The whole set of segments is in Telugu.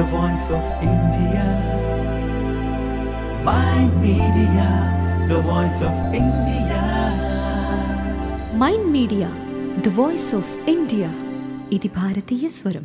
the voice of India. My media, the voice of India. Mind media the voice of India ఇది భారతీయ స్వరం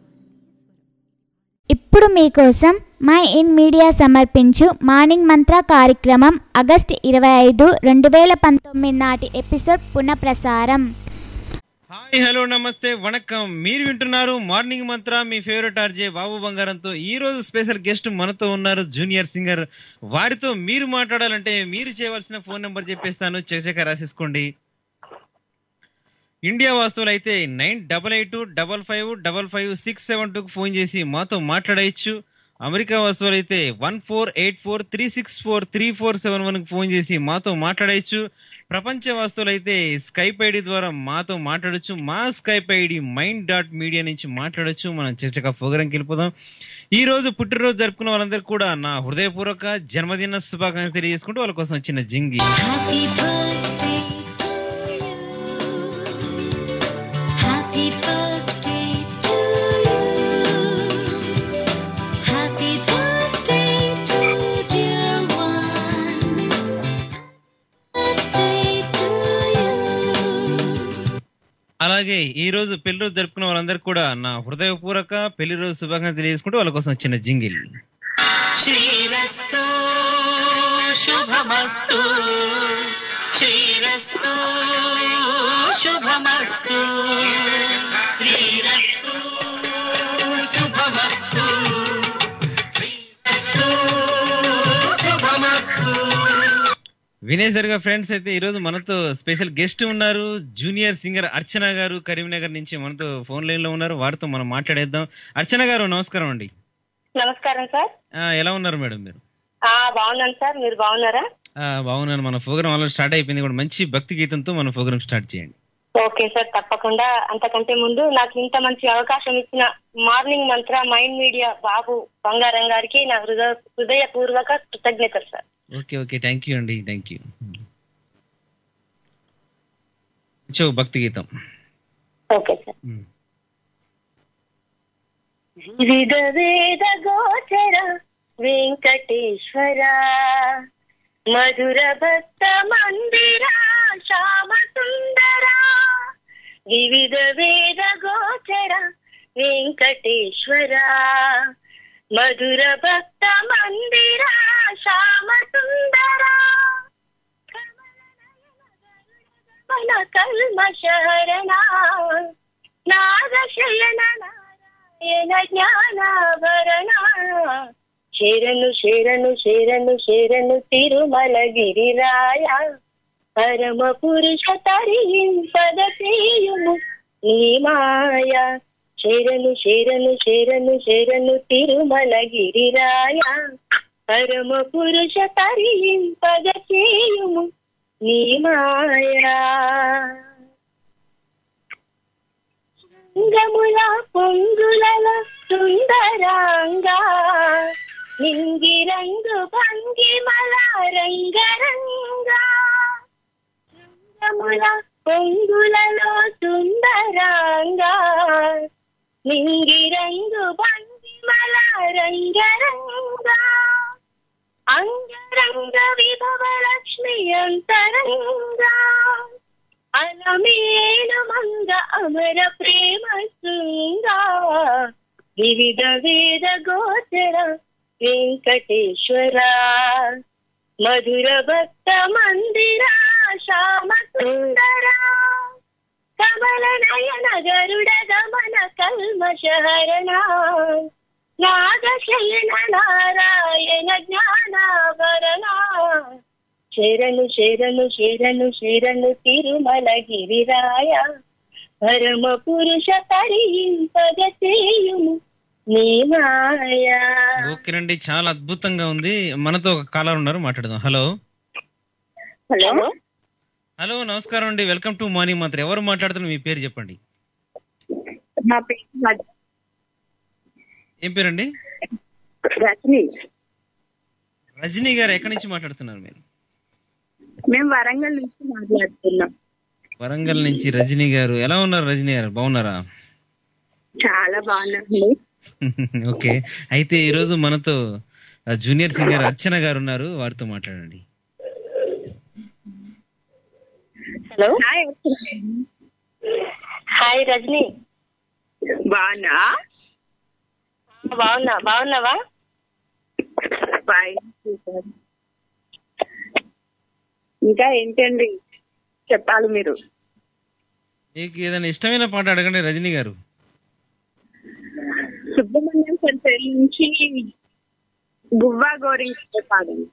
ఇప్పుడు మీకోసం మై ఇన్ మీడియా సమర్పించు మార్నింగ్ మంత్ర కార్యక్రమం ఆగస్ట్ ఇరవై ఐదు రెండు వేల పంతొమ్మిది నాటి ఎపిసోడ్ పునఃప్రసారం హాయ్ హలో నమస్తే వణకం మీరు వింటున్నారు మార్నింగ్ మంత్ర మీ ఫేవరెట్ ఆర్జే బాబు బంగారంతో ఈ రోజు స్పెషల్ గెస్ట్ మనతో ఉన్నారు జూనియర్ సింగర్ వారితో మీరు మాట్లాడాలంటే మీరు చేయవలసిన ఫోన్ నెంబర్ చెప్పేస్తాను చకచక రాసేసుకోండి ఇండియా వాస్తువులు అయితే nine double eight double five double five six seven టూకి ఫోన్ చేసి మాతో మాట్లాడవచ్చు అమెరికా వస్తువులు అయితే one four eight four three six four three four seven one phone చేసి మాతో మాట్లాడవచ్చు ప్రపంచ వస్తువులు అయితే స్కైప్ ఐడి ద్వారా మాతో మాట్లాడొచ్చు మా Skype ID mind dot media నుంచి మాట్లాడొచ్చు మనం చర్చగా ప్రోగ్రాంకి వెళ్ళిపోదాం ఈ రోజు పుట్టినరోజు జరుపుకున్న వాళ్ళందరికీ కూడా నా హృదయపూర్వక జన్మదిన శుభాకాంక్షలు తెలియజేసుకుంటూ వాళ్ళ కోసం చిన్న జింగి Happy birthday to you. Happy birthday to dear one. Birthday to you. అలాగే ఈ రోజు పెళ్లి రోజు జరుపుకున్న వాళ్ళందరికీ కూడా నా హృదయపూర్వక పెళ్లి రోజు శుభాకాంక్షలు తెలియజేసుకుంటూ వాళ్ళ కోసం చిన్న జింగిల్ శ్రీరస్తు శుభమస్తు శ్రీరస్తు శుభమస్తు శ్రీరస్తు శుభమస్తు శ్రీరస్తు శుభమస్తు వినేసరిగా ఫ్రెండ్స్ అయితే ఈ రోజు మనతో స్పెషల్ గెస్ట్ ఉన్నారు జూనియర్ సింగర్ అర్చన గారు కరీంనగర్ నుంచి మనతో ఫోన్ లైన్ లో ఉన్నారు వారితో మనం మాట్లాడేద్దాం అర్చన గారు నమస్కారం అండి నమస్కారం సార్ ఆ, ఎలా ఉన్నారు మేడం మీరు ఆ బాగున్నాను సార్ మీరు బాగున్నారా ఆ, బాగున్నాను మన ప్రోగ్రామ్ ఆల్రెడీ స్టార్ట్ అయిపోయింది కూడా మంచి భక్తి గీతంతో మన ప్రోగ్రామ్ స్టార్ట్ చేయండి ఓకే సార్ తప్పకుండా అంతకంటే ముందు నాకు ఇంత మంచి అవకాశం ఇచ్చిన మార్నింగ్ మంత్ర మైండ్ మీడియా బాబు బంగారం గారికి నా హృదయ హృదయపూర్వక కృతజ్ఞతలు sir okay okay thank you అండి థ్యాంక్ యూ చో భక్తి గీతం ఓకే సార్ ఉమ్. వివిధ వేద గోచర వెంకటేశ్వర మధుర భక్త మందిర శ్యామ సుందర వివిధ వేద గోచర వెంకటేశ్వర మధుర భక్త మందిర శ్యామ సుందర మన కల్మశహరణ నాగశయన నారాయణ జ్ఞానాభరణ శరణు శరణు శరణు శరణు తిరుమల గిరిరాయ పరమ పురుష తరింపద చేయుము నీ మాయ శరణు శరణు శరణు శరణు తిరుమల గిరిరాయ పరమ పురుష తరింపద చేయుము నీ మాయా గముల పొంగులల సుందరాంగా నింగిరంగు భంగిమల రంగరంగా గముల పొంగులలో సుందరాంగా నింగిరంగు భంగిమల రంగరంగా అంగరంగ విభవ లక్ష్మి అంతరంగా అలమేలు మంగ అమర ప్రేమ శృంగా వివిధ వేద గోచర వెంకటేశ్వర మధుర భక్త మందిర శ్యామ సుందర కమల నయన గరుడ గమన కల్మశహరణ నాగశయన నారాయణ జ్ఞానాభరణ శరణు శరణు శరణు శరణు తిరుమల గిరిరాయ పరమ పురుష తరింపగ చేయుము నీ మాయా ఓకేనండి చాలా అద్భుతంగా ఉంది మనతో ఒక కాలర్ ఉన్నారు మాట్లాడదాం హలో హలో హలో నమస్కారం అండి వెల్కమ్ టు మార్నింగ్ మంత్రి ఎవరు మాట్లాడుతున్నారు మీ పేరు చెప్పండి నా పేరు రజ- ఏం పేరండి రజని రజనీ గారు ఎక్కడి నుంచి మాట్లాడుతున్నారు మీరు మేము వరంగల్ నుంచి మాట్లాడుతున్నాం వరంగల్ నుంచి రజనీ గారు ఎలా ఉన్నారు రజనీ గారు బాగున్నారా చాలా బాగున్నాండి ఓకే అయితే ఈరోజు మనతో ఆ, జూనియర్ సింగర్ అర్చన గారు ఉన్నారు వారితో మాట్లాడండి హలో హాయ్ రజని బాగున్నా బాగున్నా బాగున్నావా బాయ్ ఇంకా ఏంటండి చెప్పాలి మీరు మీకు ఏదైనా ఇష్టమైన పాట అడగండి రజనీ గారు సుబ్రహ్మణ్యం సెంటర్ నుంచి గువ్వా గోరింగ్ పాడండి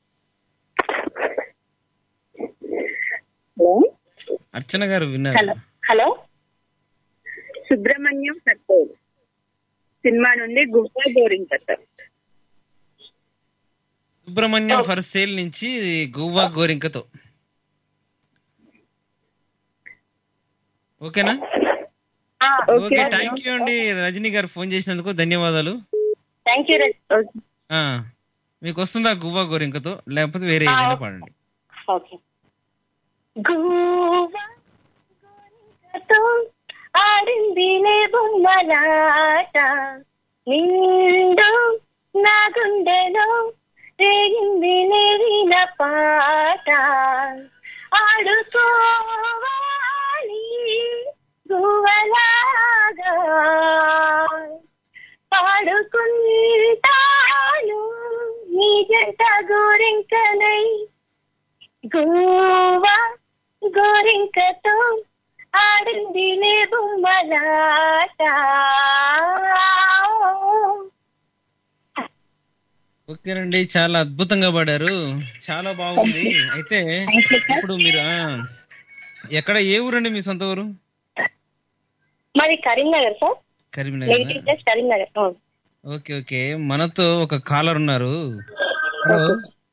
హలో అర్చన గారు హలో విన్నారు హలో సుబ్రహ్మణ్యం సర్పేర్ సినిమా నుండి గువ్వా గోరింగ్ కట్టారు సుబ్రహ్మణ్యం ఫర్ సేల్ నుంచి గోవా గోరింకతో ఓకేనా ఓకే థ్యాంక్ యూ అండి రజనీ గారు ఫోన్ చేసినందుకు ధన్యవాదాలు థ్యాంక్ యూ రజని ఆ మీకు వస్తుందా గువ్వా గోరింకతో లేకపోతే వేరే ఏదైనా పాడండి ఓకే గోవా గోరింకతో ఆడిందిలే బొమ్మలాట నిండు నా గుండెలో రేగిందిలే వీణ పాట ఆడుకోవాలి గువ్వలాగా పాడుకుంటాను నీ జంట గోరింకనై గోవా గోరింకతో ఆడిందిలే బొమ్మలాట ఓకేనండి చాలా అద్భుతంగా పాడారు చాలా బాగుంది అయితే ఇప్పుడు మీరు ఆ, ఎక్కడ ఏ ఊరండి మీ సొంత ఊరు మాది Karimnagar sir Karimnagar negative plus Karimnagar అవును. ఓకే ఓకే మనతో ఒక కాలర్ ఉన్నారు హలో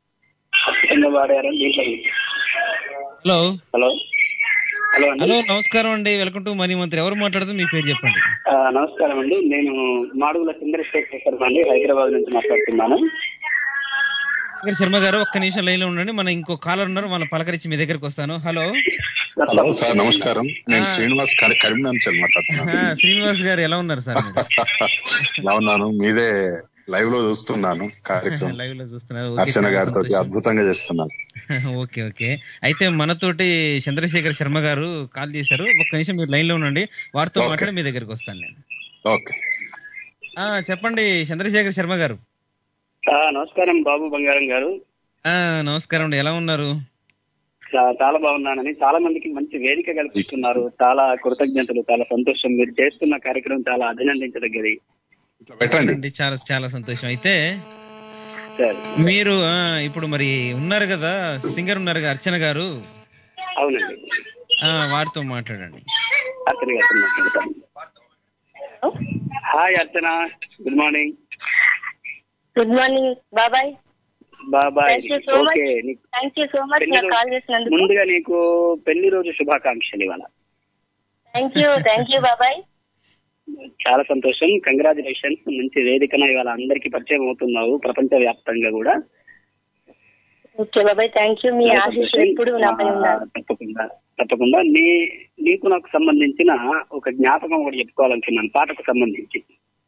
హలో హలో హలో అండి హలో నమస్కారం అండి వెల్కమ్ టు మనీ మంత్రి ఎవరు మాట్లాడుతూ మీ పేరు చెప్పండి ఆ, నమస్కారం అండి నేను మాడుగుల చంద్రశేఖర్ అండి హైదరాబాద్ నుంచి మాట్లాడుతున్నాను శేఖర్ శర్మ గారు ఒక్క నిమిషం లైన్ లో ఉండండి మన ఇంకో కాలర్ ఉన్నారు మన పలకరించి మీ దగ్గరికి వస్తాను హలో హలో సార్ నమస్కారం నేను శ్రీనివాస్ కరి- కరీంనగర్ నుంచి మాట్లాడుతున్నాను ఆ, శ్రీనివాస్ గారు ఎలా ఉన్నారు సార్ ఎలా ఉన్నాను మీదే లైవ్ లో చూస్తున్నాను కార్యక్రమం లైవ్ లో చూస్తున్నారు ఓకే, అర్చన చాలా గారితో సంతోషం. అద్భుతంగా చేస్తున్నాను ఓకే ఓకే అయితే మనతోటి చంద్రశేఖర్ శర్మ గారు కాల్ చేశారు ఒక్క నిమిషం మీరు లైన్ లో ఉండండి వారితో ఓకే. మాట్లాడి మీ దగ్గరికి వస్తాను నేను ఓకే ఆ చెప్పండి చంద్రశేఖర్ శర్మ గారు ఆ, నమస్కారం బాబు బంగారం గారు ఆ నమస్కారం అండి ఎలా ఉన్నారు చా- చాలా బాగున్నానని చాలా మందికి మంచి వేదిక కల్పిస్తున్నారు చాలా కృతజ్ఞతలు చాలా సంతోషం మీరు చేస్తున్న కార్యక్రమం చాలా అభినందించదగ్గది ఇట్లా పెట్టండి అండి చాలా చాలా సంతోషం అయితే సరే మీరు ఆ, ఇప్పుడు మరి ఉన్నారు కదా సింగర్ ఉన్నారు కదా అర్చన గారు అవునండి ఆ వారితో మాట్లాడండి అర్చన గారితో మాట్లాడతాను hi Archana good morning good morning బాబాయ్ బాబాయ్ thank you so much okay నీకు థ్యాంక్ యూ సో మచ్ పెళ్లి నాకు రోజు- కాల్ చేసినందుకు ముందుగా నీకు పెళ్లి రోజు శుభాకాంక్షలు ఇవాళ థ్యాంక్ యూ థ్యాంక్ యూ బాబాయ్ చాలా సంతోషం కంగ్రాచులేషన్స్ మంచి వేదికన ఇవాళ అందరికీ పరిచయం అవుతున్నావు ప్రపంచ వ్యాప్తంగా కూడా ఓకే బాబాయ్ థ్యాంక్ యూ మీ చాలా ఆశీస్సులు సంతోషం. ఎప్పుడు నాపై ఆ, ఉన్నారు తప్పకుండా తప్పకుండా నీ నీకు నాకు సంబంధించిన ఒక జ్ఞాపకం ఒకటి చెప్పుకోవాలనుకున్నాను పాటకు సంబంధించి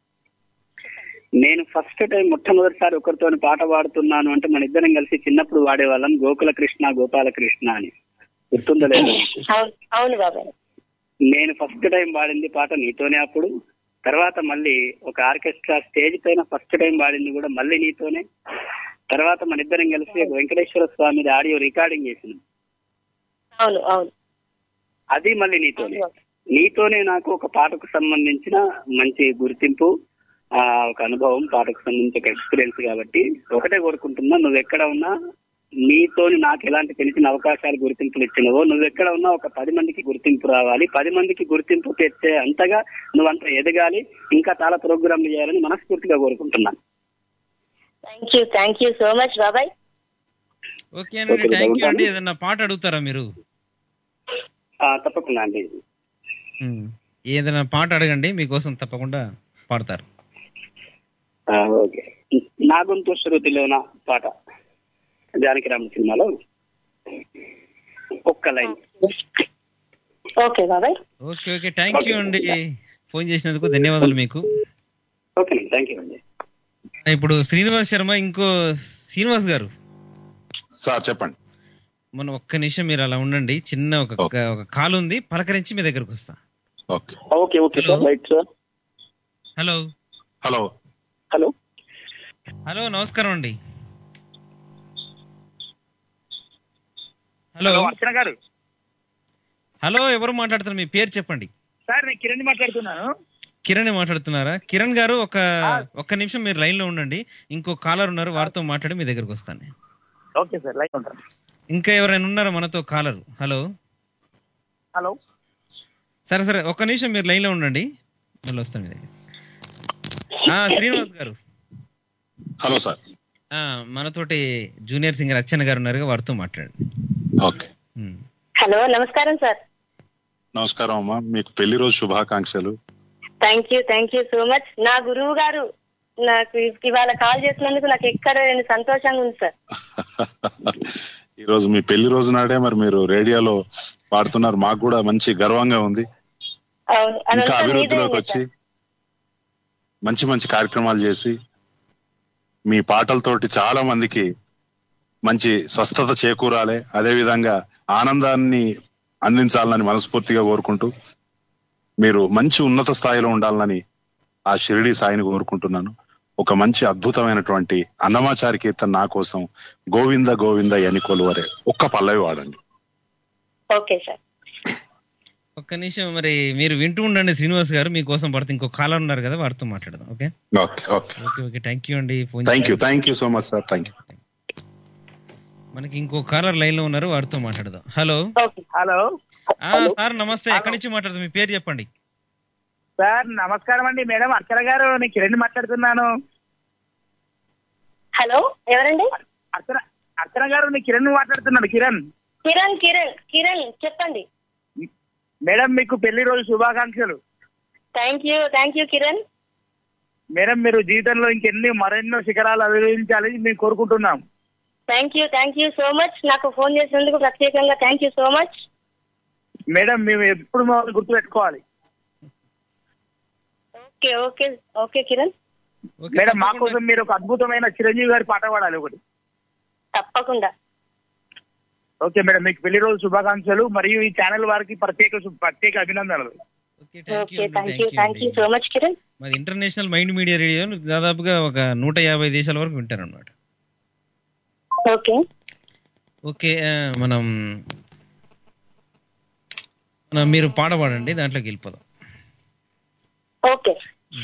నేను ఫస్ట్ టైం మొట్టమొదటిసారి ఒకరితో పాట పాడుతున్నాను అంటే మన ఇద్దరం కలిసి చిన్నప్పుడు వాడేవాళ్ళం గోకుల కృష్ణ గోపాల కృష్ణ అని గుర్తుందో లేదు అవును అవును బాబాయ్ నేను ఫస్ట్ టైం పాడింది పాట నీతోనే అప్పుడు తర్వాత మళ్ళీ ఒక ఆర్కెస్ట్రా స్టేజ్ పైన ఫస్ట్ టైం పాడింది కూడా మళ్ళీ నీతోనే తర్వాత మన ఇద్దరం కలిసి ఒక వెంకటేశ్వర స్వామి ఆడియో రికార్డింగ్ చేసినాం అవును అవును అది మళ్ళీ నీతోనే నీతోనే నాకు ఒక పాటకు సంబంధించిన మంచి గుర్తింపు ఆ ఒక అనుభవం పాటకు సంబంధించి ఒక ఎక్స్పీరియన్స్ కాబట్టి ఒకటే కోరుకుంటున్నా నువ్వు ఎక్కడ ఉన్నా నీతోని నాకు ఎలాంటి తెలిసిన అవకాశాలు గుర్తింపులు ఇచ్చినవో నువ్వు ఎక్కడ ఉన్నా ఒక పది మందికి గుర్తింపు రావాలి పది మందికి గుర్తింపు తెచ్చే అంతగా నువ్వంత ఎదగాలి ఇంకా చాలా ప్రోగ్రాంలు చేయాలని మనస్ఫూర్తిగా కోరుకుంటున్నాను thank you thank you so much బాబాయ్ ఓకే అండి ఓకే, థ్యాంక్ యూ అండి ఉంటాను. ఏదన్నా పాట అడుగుతారా మీరు ఆ, తప్పకుండా అండి ఉమ్, ఏదైనా పాట అడగండి మీకోసం తప్పకుండా పాడతారు ఆ, ఓకే నా గొంతు శృతిలోన పాట జానకిరామ సినిమాలో ఒక్క లైన్ ఓకే బాబాయ్ ఓకే ఓకే థ్యాంక్ యూ అండి ఫోన్ చేసినందుకు ధన్యవాదాలు మీకు ఓకే థ్యాంక్ యూ అండి ఇప్పుడు శ్రీనివాస్ శర్మ ఇంకో శ్రీనివాస్ గారు సార్ చెప్పండి మనం ఒక్క నిమిషం మీరు అలా ఉండండి చిన్న ఒక ఒక కాల్ ఉంది పలకరించి మీ దగ్గరకు వస్తా okay okay okay sir right sir hello hello hello hello నమస్కారం అండి హలో అర్చన గారు హలో ఎవరు మాట్లాడుతున్నారు మీ పేరు చెప్పండి సార్ నేను కిరణ్ మాట్లాడుతున్నాను కిరణ్ మాట్లాడుతున్నారా కిరణ్ గారు ఒక ఒక్క నిమిషం మీరు లైన్ లో ఉండండి ఇంకో కాలర్ ఉన్నారు వారితో మాట్లాడి మీ దగ్గరకు వస్తాను ఓకే సార్ లైన్ ఉంటాను ఇంకా ఎవరైనా ఉన్నారా మనతో కాలర్ హలో హలో సరే సరే ఒక్క నిమిషం మీరు లైన్ లో ఉండండి మళ్ళీ వస్తాను మీ దగ్గర ఆ, శ్రీనివాస్ గారు హలో సార్ ఆ, మనతోటి జూనియర్ సింగర్ అచ్చన్న గారు ఉన్నారు వారితో మాట్లాడండి ఓకే హలో నమస్కారం సార్ నమస్కారం అమ్మా మీకు పెళ్లి రోజు శుభాకాంక్షలు thank you thank you so much నా గురువు గారు నాకు ఇవాళ కాల్ చేసినందుకు నాకు ఎక్కడ లేని సంతోషంగా ఉంది సార్ ఈ రోజు మీ పెళ్లి రోజు నాడే మరి మీరు రేడియోలో పాడుతున్నారు మాకు కూడా మంచి గర్వంగా ఉంది అవును ఇంకా అదంతా మీదే అభివృద్ధిలోకి ఉంది వచ్చి సార్. మంచి మంచి కార్యక్రమాలు చేసి మీ పాటలతోటి చాలా మందికి మంచి స్వస్థత చేకూరాలి అదే విధంగా ఆనందాన్ని అందించాలని మనస్ఫూర్తిగా కోరుకుంటూ మీరు మంచి ఉన్నత స్థాయిలో ఉండాలని ఆ షిరిడి సాయిని కోరుకుంటున్నాను ఒక మంచి అద్భుతమైనటువంటి అన్నమాచారి కీర్తన నా కోసం గోవింద గోవింద అని కొలువరే ఒక్క పల్లవి వాడండి ఓకే సార్ ఒక్క నిమిషం మరి మీరు వింటూ ఉండండి శ్రీనివాస్ గారు మీకోసం పడితే ఇంకో కాలర్ ఉన్నారు కదా వారితో మాట్లాడదాం okay okay okay okay okay thank you అండి phone thank you thank you so much sir thank you మనకి ఇంకో కాలర్ లైన్ లో ఉన్నారు వారితో మాట్లాడదాం హలో హలో ఆ, సార్ నమస్తే ఎక్కడి నుంచి మాట్లాడదాం మీ పేరు చెప్పండి సార్ నమస్కారం అండి మేడం అర్చన గారు నేను కిరణ్ మాట్లాడుతున్నాను హలో ఎవరండి అర్చన అర్చన గారు నేను కిరణ్ మాట్లాడుతున్నాను కిరణ్ కిరణ్ కిరణ్ కిరణ్ చెప్పండి మేడం మీకు పెళ్లి రోజు శుభాకాంక్షలు thank you thank you Kiran madam మీరు జీవితంలో ఇంకెన్ని మరెన్నో శిఖరాలు అధిరోహించాలని మేము కోరుకుంటున్నాం thank you thank you so much నాకు ఫోన్ చేసినందుకు ప్రత్యేకంగా thank you so much madam మేము ఎప్పుడు మమ్మల్ని గుర్తు పెట్టుకోవాలి okay okay okay Kiran madam మా కోసం మీరు ఒక అద్భుతమైన చిరంజీవి గారి పాట పాడాలి ఒకటి తప్పకుండా ఓకే మేడం మీకు పెళ్లి రోజు శుభాకాంక్షలు మరియు ఈ ఛానల్ వారికి ప్రత్యేక శుభ- ప్రత్యేక అభినందనలు okay thank you thank you so much Kiran మాది ఇంటర్నేషనల్ మైండ్ మీడియా రేడియో దాదాపుగా ఒక నూట యాభై దేశాల వరకు వింటారు అనమాట ఓకే ఓకే ఆ, మనం మనం మీరు పాట పాడండి దాంట్లోకి వెళ్ళిపోదాం ఓకే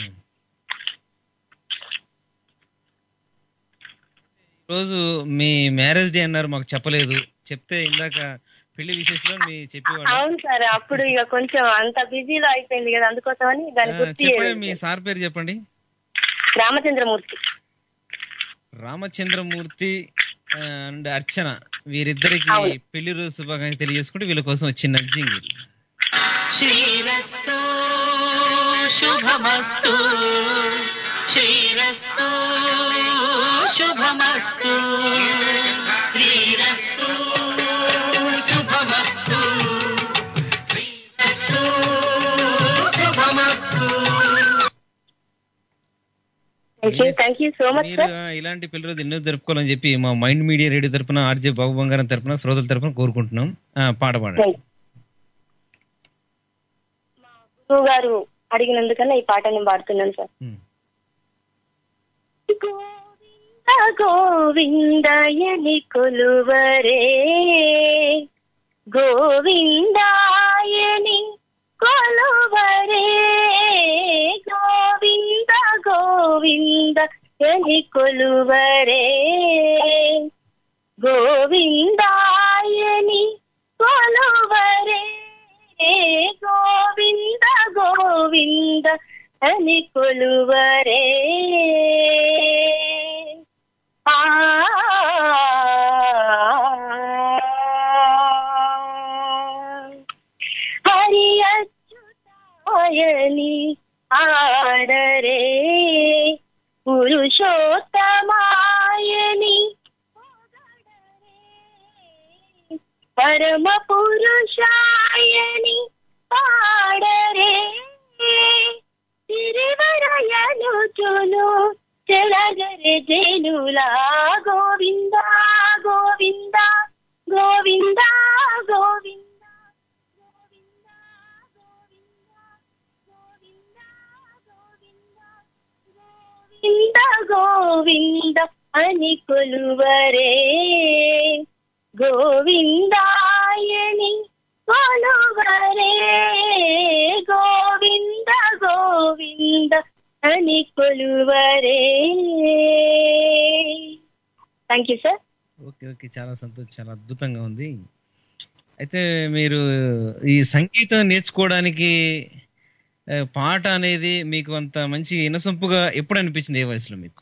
రోజు మీ మ్యారేజ్ డే అన్నారు మాకు చెప్పలేదు చెప్తే ఇందాక పెళ్లి విశేషాలు మీ చెప్పేవాళ్ళు అవును సార్ అప్పుడు ఇక కొంచెం అంత బిజీలో అయిపోయింది కదా అందుకోసమని దాన్ని ఆ, గుర్తు చెప్పండి చేయలేదు. మీ సార్ పేరు చెప్పండి రామచంద్రమూర్తి రామచంద్రమూర్తి అండ్ అర్చన వీరిద్దరికి పెళ్లి రోజు శుభాకాంక్షలు తెలియజేసుకుంటే వీళ్ళ కోసం వచ్చిన జింగిల్ శ్రీరస్తు శుభమస్తు శ్రీరస్తు శుభమస్తు శ్రీరస్తు శుభమస్తు శ్రీరస్తు శుభమస్తు thank you thank you so much మీరు సార్ ఆ, ఇలాంటి పెళ్లి రోజు ఎన్నో జరుపుకోవాలని చెప్పి మా మైండ్ మీడియా రేడియో తరపున ఆర్జే బాబు బంగారం తరపున శ్రోతల తరపున కోరుకుంటున్నాం ఆ, పాట పాడండి గురువు గారు అడిగినందుకన్నా ఈ పాట నేను పాడుతున్నాను సార్ గోవింద గోవిందయని కొలువరే గోవిందాయని కొలువరే గోవింద గోవింద యని కొలువరే గోవిందాయని కొలువరే గోవింద గోవింద అని కొలువరే ఆ హరి అచ్యుతాయని ఆడరే పురుషోత్తమాయని పరమ పురుషాయని పాడరే తిరువరయని చేయుచును చెలగరే జేనులా గోవింద గోవింద గోవింద గోవింద గోవింద గోవింద అని కొలువరే గోవిందాయని కొలువరే గోవింద గోవింద అని కొలువరే thank you sir okay okay చాలా సంతోషం చాలా అద్భుతంగా ఉంది అయితే మీరు ఈ సంగీతం నేర్చుకోవడానికి ఆ, పాట అనేది మీకు అంత మంచి ఇనసొంపుగా ఎప్పుడు అనిపించింది ఏ వయసులో మీకు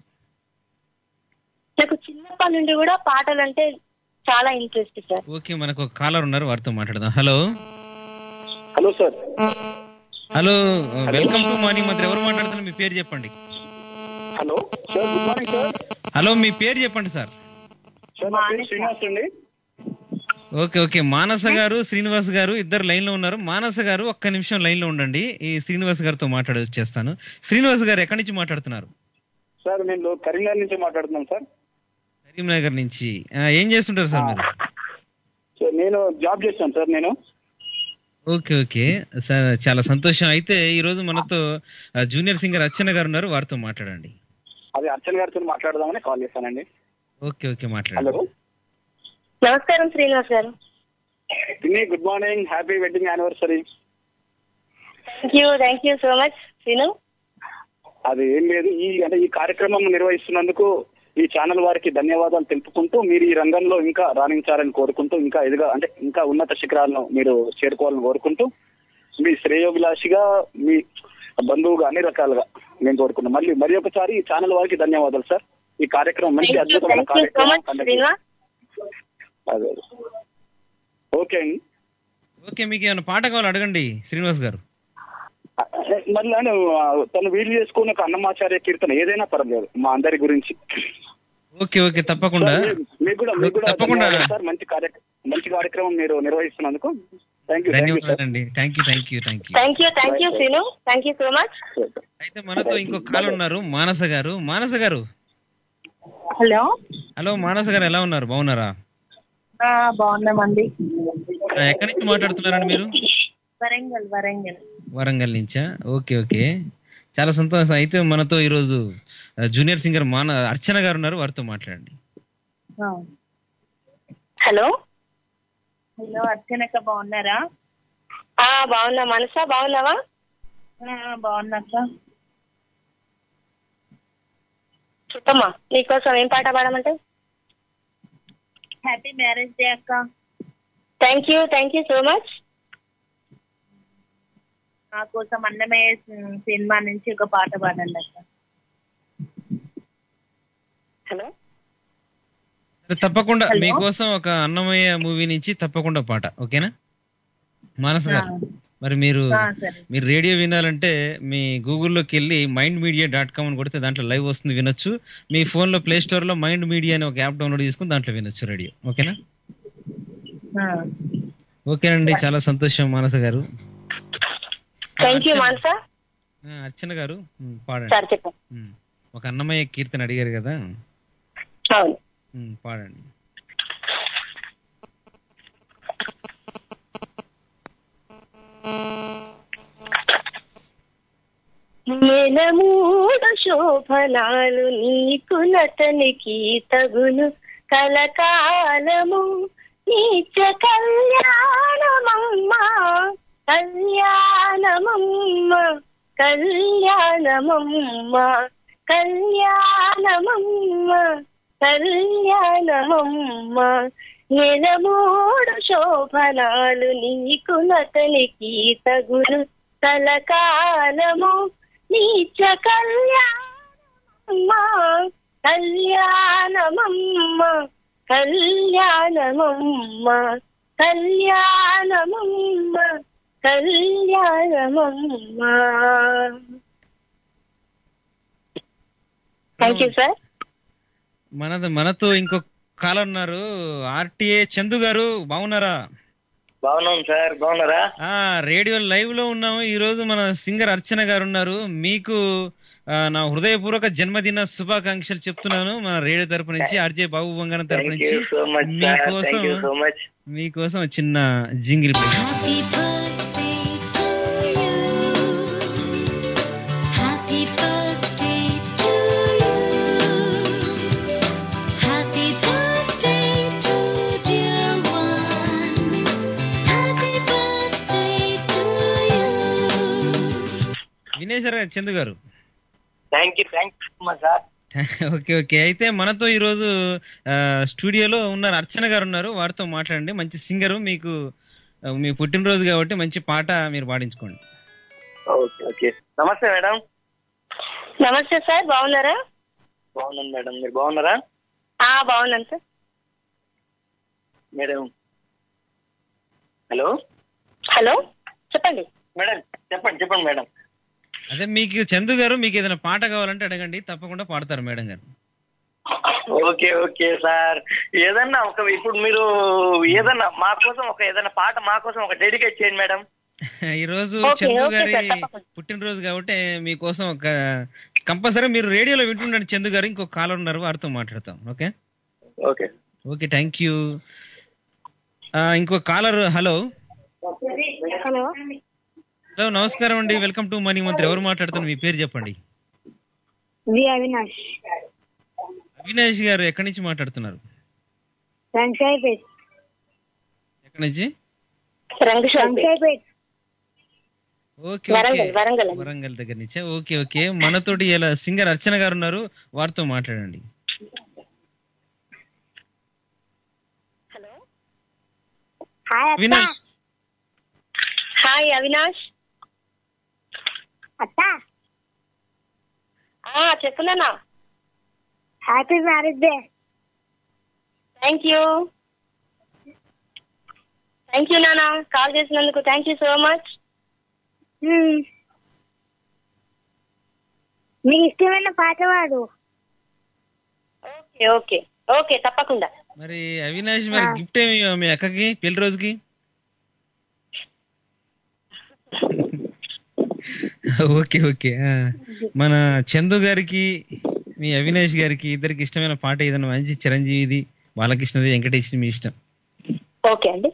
నాకు చిన్నప్పటి నుండి కూడా పాటలు అంటే చాలా ఇంట్రెస్ట్ సార్ ఓకే మనకు ఒక కాలర్ ఉన్నారు వారితో మాట్లాడదాం hello hello sir hello welcome to morning మంత్రి ఎవరు మాట్లాడుతున్నారు మీ పేరు చెప్పండి hello sir good morning sir hello మీ పేరు చెప్పండి సార్ సార్ నా పేరు శ్రీనివాస్ అండి ఓకే ఓకే మానస గారు శ్రీనివాస్ గారు ఇద్దరు లైన్ లో ఉన్నారు మానస గారు ఒక్క నిమిషం లైన్ లో ఉండండి ఈ శ్రీనివాస్ గారితో మాట్లాడి వచ్చేస్తాను శ్రీనివాస్ గారు ఎక్కడి నుంచి మాట్లాడుతున్నారు సార్ నేను కరీంనగర్ నుంచి మాట్లాడుతున్నాను సార్ కరీంనగర్ నుంచి ఆ, ఏం చేస్తుంటారు సార్ మీరు సార్ నేను జాబ్ చేస్తాను సార్ నేను ఓకే ఓకే సార్ చాలా సంతోషం అయితే ఈ రోజు మనతో ఆ, జూనియర్ సింగర్ అర్చన గారు ఉన్నారు వారితో మాట్లాడండి అది అర్చన గారితో మాట్లాడదామని కాల్ చేశానండి ఓకే ఓకే హలో మాట్లాడండి నమస్కారం శ్రీనివాస్ గారు పిన్ని good morning happy wedding anniversary thank you thank you so much Srinu అది ఏం లేదు ఈ అంటే ఈ కార్యక్రమం నిర్వహిస్తున్నందుకు ఈ ఛానల్ వారికి ధన్యవాదాలు తెలుపుకుంటూ మీరు ఈ రంగంలో ఇంకా రాణించాలని కోరుకుంటూ ఇంకా ఎదుగా అంటే ఇంకా ఉన్నత శిఖరాలను మీరు చేరుకోవాలని కోరుకుంటూ మీ శ్రేయోభిలాషిగా మీ బంధువుగా అన్ని రకాలుగా నేను కోరుకున్నాను మళ్ళీ మరి ఒకసారి ఈ ఛానల్ వారికి ధన్యవాదాలు సార్ ఈ కార్యక్రమం మంచి థ్యాంక్ యూ అద్భుతమైన థ్యాంక్ యూ సో కార్యక్రమం మచ్ conduct శ్రీనివాస్ అదే అదే. ఓకే అండి ఓకే మీకు ఏమైనా పాట కావాలి అడగండి శ్రీనివాస్ గారు మళ్ళీ నేను ఆ, తను వీలు చేసుకుని ఒక అన్నమాచార్య కీర్తన ఏదైనా పర్లేదు మా అందరి గురించి ఓకే ఓకే తప్పకుండా మీకు కూడా మీకు కూడా తప్పకుండా. ధన్యవాదాలు సార్ మంచి కార్య మంచి కార్యక్రమం మీరు నిర్వహిస్తున్నందుకు thank you thank you sir ధన్యవాదాలండి thank you thank you thank you thank you thank you Srinu thank you so much అయితే మనతో ఇంకో కాల్ ఉన్నారు మానస గారు మానస గారు హలో హలో మానస గారు ఎలా ఉన్నారు బాగున్నారా ఆ, బాగున్నామండి ఆ, ఎక్కడి నుంచి మాట్లాడుతున్నారండి మీరు వరంగల్ వరంగల్ వరంగల్ నుంచా ఓకే ఓకే చాలా సంతోషం అయితే మనతో ఈరోజు ఆ, జూనియర్ సింగర్ మాన అర్చన గారు ఉన్నారు వారితో మాట్లాడండి ఆ. హలో హలో అర్చనక్క బాగున్నారా ఆ బాగున్నా మనసా బాగున్నావా ఆ, బాగున్నాక చెప్పమ్మా నీకోసం ఏం పాట పాడమంటే హ్యాపీ మ్యారేజ్ డే అక్క thank you thank you so much నా కోసం అన్నమయ్య సి- సినిమా నుంచి ఒక పాట పాడండి అక్క హలో సరే, తప్పకుండా హలో. మీకోసం ఒక అన్నమయ్య మూవీ నుంచి తప్పకుండా పాట ఓకేనా మానస గారు మరి మీరు ఆ, సరే మీరు రేడియో వినాలంటే మీ గూగుల్లోకి వెళ్ళి మైండ్ మీడియా డాట్ కామ్ అని కొడితే దాంట్లో లైవ్ వస్తుంది వినొచ్చు మీ ఫోన్ లో ప్లే స్టోర్ లో మైండ్ మీడియా అని ఒక యాప్ డౌన్లోడ్ చేసుకుని దాంట్లో వినొచ్చు రేడియో ఓకేనా ఆ. ఓకేనండి చాలా సంతోషం మానస గారు థ్యాంక్ యూ మానసా ఆ, అర్చన గారు ఉమ్, పాడండి సార్ చెప్పండి ఉమ్, ఒక అన్నమయ్య కీర్తన అడిగారు కదా అవును ఉమ్, పాడండి నెలమూడు శోభనాలు నీకు నతనికి తగును కలకాలము నీచ కళ్యాణమమ్మ కళ్యాణమమ్మ కళ్యాణమమ్మ కళ్యాణమమ్మ కళ్యాణమమ్మ నెలమూడు శోభనాలు నీకు నతనికి తగును కలకాలము నీచ కళ్యాణమమ్మ కళ్యాణమమ్మ కళ్యాణమమ్మ కళ్యాణమమ్మ కళ్యాణమమ్మ థ్యాంక్ యూ సార్ మన మనతో ఇంకో కాల్ ఉన్నారు ఆర్టీఏ చందు గారు బాగున్నారా బాగున్నాం సార్ బాగున్నారా ఆ రేడియో లైవ్ లో ఉన్నాము ఈ రోజు మన సింగర్ అర్చన గారు ఉన్నారు మీకు ఆ, నా హృదయపూర్వక జన్మదిన శుభాకాంక్షలు చెప్తున్నాను మన రేడియో తరపు నుంచి ఆర్జే బాబు బంగారం తరపు థ్యాంక్ నుంచి యూ సో మచ్ సార్ మీకోసం థ్యాంక్ యూ సో మచ్ మీకోసం ఒక చిన్న jingle play Happy birthday to you. Happy birthday to dear one. Happy birthday to you. వినేశారు కదా చందు గారు thank you thank you sir okay okay అయితే మనతో ఈ రోజు ఆ, స్టూడియోలో ఉన్నారు అర్చన గారు ఉన్నారు వారితో మాట్లాడండి మంచి సింగర్ మీకు ఆ, మీ పుట్టినరోజు కాబట్టి మంచి పాట మీరు పాడించుకోండి ఓకే ఓకే నమస్తే మేడం నమస్తే సార్ బాగున్నారా బాగున్నాను మేడం మీరు బాగున్నారా ఆ బాగున్నాను సార్ మేడం హలో హలో చెప్పండి మేడం చెప్పండి చెప్పండి మేడం అదే మీకు చందు గారు మీకు ఏదైనా పాట కావాలంటే అడగండి తప్పకుండా పాడతారు మేడం గారు ఓకే ఓకే సార్ ఏదన్నా ఒక ఇప్పుడు మీరు ఏదన్నా మా కోసం ఒక ఏదైనా పాట మా కోసం ఒక డెడికేట్ చేయండి మేడం ఈ రోజు ఓకే, చందు ఓకే గారి సార్, తప్పకుండా. పుట్టినరోజు కాబట్టి మీకోసం ఒక కంపల్సరీ మీరు రేడియోలో వింటుండండి చందు గారు ఇంకో కాలర్ ఉన్నారు వారితో మాట్లాడతాం okay okay okay thank you ఇంకో కాలర్ హలో హలో హలో నమస్కారం అండి వెల్కమ్ టు మనీ మంత్రి ఎవరు మాట్లాడుతున్నారు మీ పేరు చెప్పండి వి అవినాష్ అవినాష్ గారు ఎక్కడి నుంచి మాట్లాడుతున్నారు రంగాయపేట్ ఎక్కడి నుంచి రంగాయపేట్ ఓకే ఓకే వరంగల్, వరంగల్ అండి. వరంగల్ దగ్గర నుంచి ఓకే ఓకే మనతోటి ఇలా సింగర్ అర్చన గారు ఉన్నారు వారితో మాట్లాడండి హాయ్ అవినాష్ హాయ్ అవినాష్ అత్త ఆ చెప్పున్నానా happy marriage day thank you thank you నానా కాల్ చేసినందుకు థ్యాంక్ యూ సో మచ్ మీకు ఇష్టమైన పాట పాడు ఓకే ఓకే ఓకే తప్పకుండా మరి అవినాష్ మరి గిఫ్ట్ ఏమి ఇవ్వవా మీ అక్కకి పెళ్లి రోజుకి ఓకే ఓకే ఆ. మన చందు గారికి మీ అవినాష్ గారికి ఇద్దరికి ఇష్టమైన పాట ఏదైనా మంచి చిరంజీవిది బాలకృష్ణది వెంకటేష్ మీ ఇష్టం ఓకే అండి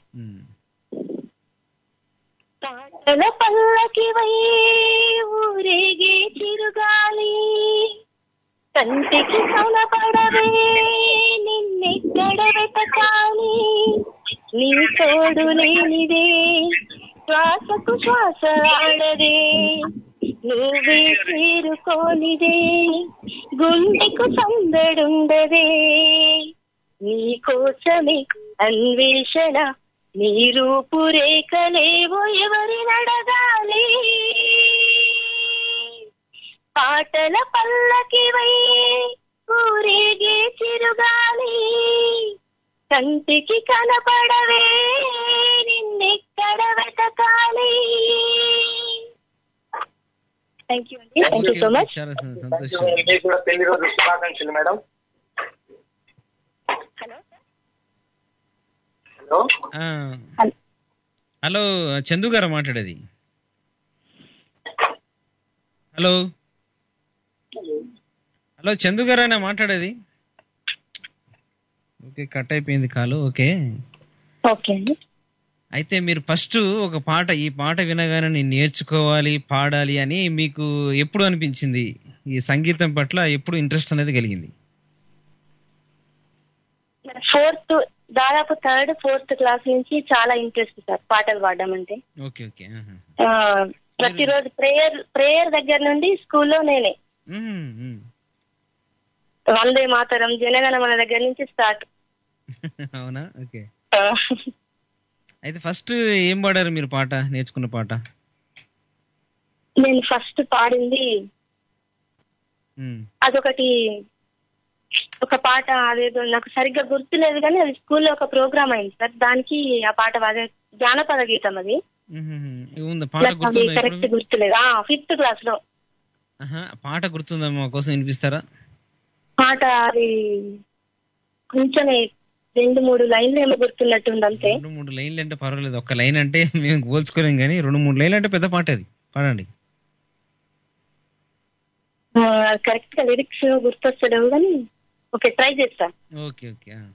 పాటల పల్లకి వై ఊరేగే చిరుగాలి కంటికి కనపడవే నిన్నెక్కడ వెతకాలి నీ తోడు లేనిదే శ్వాసకు శ్వాస ఆడదే నువ్వే చేరుకోనిదే గుండెకు సందడుండదే నీ కోసమే అన్వేషణ నీ రూపురేఖలేవో ఎవరి నడగాలి పాటల పల్లకి వై ఊరేగే చిరుగాలి కంటికి కనపడవే నిన్నెక్కడ వెతకాలి థ్యాంక్ యూ అండి thank you okay, so okay, much చాలా సం- సంతోషం మీకు కూడా పెళ్లి రోజు శుభాకాంక్షలు మేడం హలో ఆ. హలో చందు గారు మాట్లాడేది హలో హలో చందు గారేనా మాట్లాడేది ఓకే కట్ అయిపోయింది కాలు ఓకే ఓకే అండి అయితే మీరు ఫస్ట్ ఒక పాట ఈ పాట వినగానే నేను నేర్చుకోవాలి పాడాలి అని మీకు ఎప్పుడు అనిపించింది ఈ సంగీతం పట్ల ఎప్పుడు ఇంట్రెస్ట్ అనేది కలిగింది ఫోర్త్ దాదాపు థర్డ్ ఫోర్త్ క్లాస్ నుంచి చాలా ఇంట్రెస్ట్ సార్ పాటలు పాడడం అంటే ఓకే ఓకే ఆహా. ఆ, ప్రతిరోజు ప్రేయర్ ప్రేయర్ దగ్గర నుండి స్కూల్లో నేనే మ్మ్, మ్మ్. వందే మాతరం జనగణమన దగ్గర నుంచి స్టార్ట్ అవునా ఓకే అయితే ఫస్ట్ ఏం పాడారు మీరు పాట నేర్చుకున్న పాట నేను ఫస్ట్ పాడింది మ్మ్. అదొకటి ఒక పాట అదేదో నాకు సరిగ్గా గుర్తులేదు కానీ అది స్కూల్లో ఒక ప్రోగ్రామ్ అయింది సార్ దానికి ఆ పాట అదే జానపద గీతం అది మ్మ్. ఇది ఉందా పాట నాకు అది గుర్తుందా కరెక్ట్ ఇప్పుడు గుర్తులేదు ఆ ఫిఫ్త్ క్లాస్ లో ఆహా, పాట గుర్తుందా మా కోసం వినిపిస్తారా పాట అది కొంచెం రెండు మూడు లైన్లు ఏమో గుర్తున్నట్టుంది అంతే రెండు మూడు లైన్లు అంటే పర్వాలేదు ఒక్క లైన్ అంటే మేము పోల్చుకోలేం కానీ రెండు మూడు లైన్లు అంటే పెద్ద పాట అది పాడండి కరెక్ట్ గా లిరిక్స్ గుర్తొస్తలేవు కానీ ఓకే ట్రై చేస్తా ఓకే ఓకే ఆ.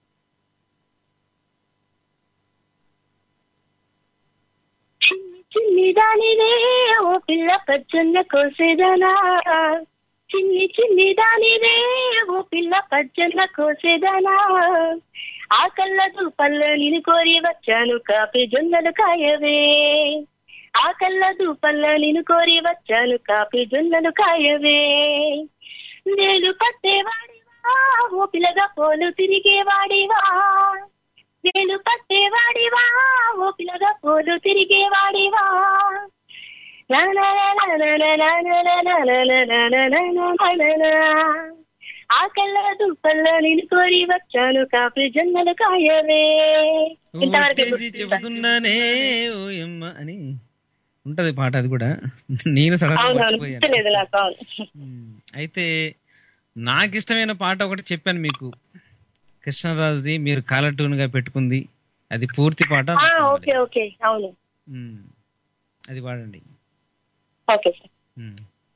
చిన్ని దానినే ఓ పిల్ల పచ్చన్న కోసేదనా చిన్ని చిన్ని దానినే ఓ పిల్ల పచ్చన్న కోసేదనా ఆ కళ్ళదు పల్ల నిన్ను కోరి వచ్చాను కాపీ జొన్నలు కాయవే ఆ కళ్ళదు పల్ల నిన్ను కోరి వచ్చాను కాపీ జొన్నలు కాయవే నేను పట్టేవాడివా ఓ పిల్లగా పోలు తిరిగేవాడివా నేను పట్టేవాడివా ఓ పిల్లగా పోలు తిరిగేవాడివా నా నా నా నా నా నా నా నా నా నా నా నా నా నా నా నా నా. ఆ కళ్ళ దుప్పల్లో నేను కోరి వచ్చాను కాపీ జొన్నలు కాయవే ఇంతవరకు ఒట్టేసి చెబుతున్నానే ఓ యమ్మ అని ఉంటది పాట అది కూడా నేను సడన్ గా అవునవును మర్చిపోయాను గుర్తులేదు నాకు అవును అయితే నాకు ఇష్టమైన పాట ఒకటి చెప్పాను మీకు కృష్ణరాజుది మీరు కాలర్ ట్యూన్ గా పెట్టుకుంది అది పూర్తి పాట ఆ, ఓకే ఓకే అవును ఉమ్, అది పాడండి ఓకే సార్ ఉమ్.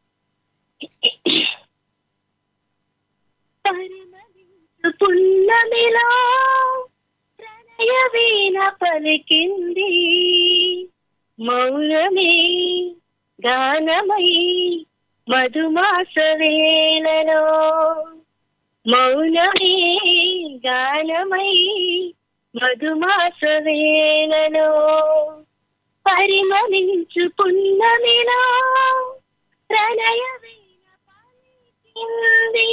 పున్నమిలో ప్రణయ వీణ పలికింది మౌనమే గానమై మధుమాస వేళలో మౌనమే గానమై మధుమాస వేళలో పరిమళించు పున్నమిలో ప్రణయ వీణ పలికింది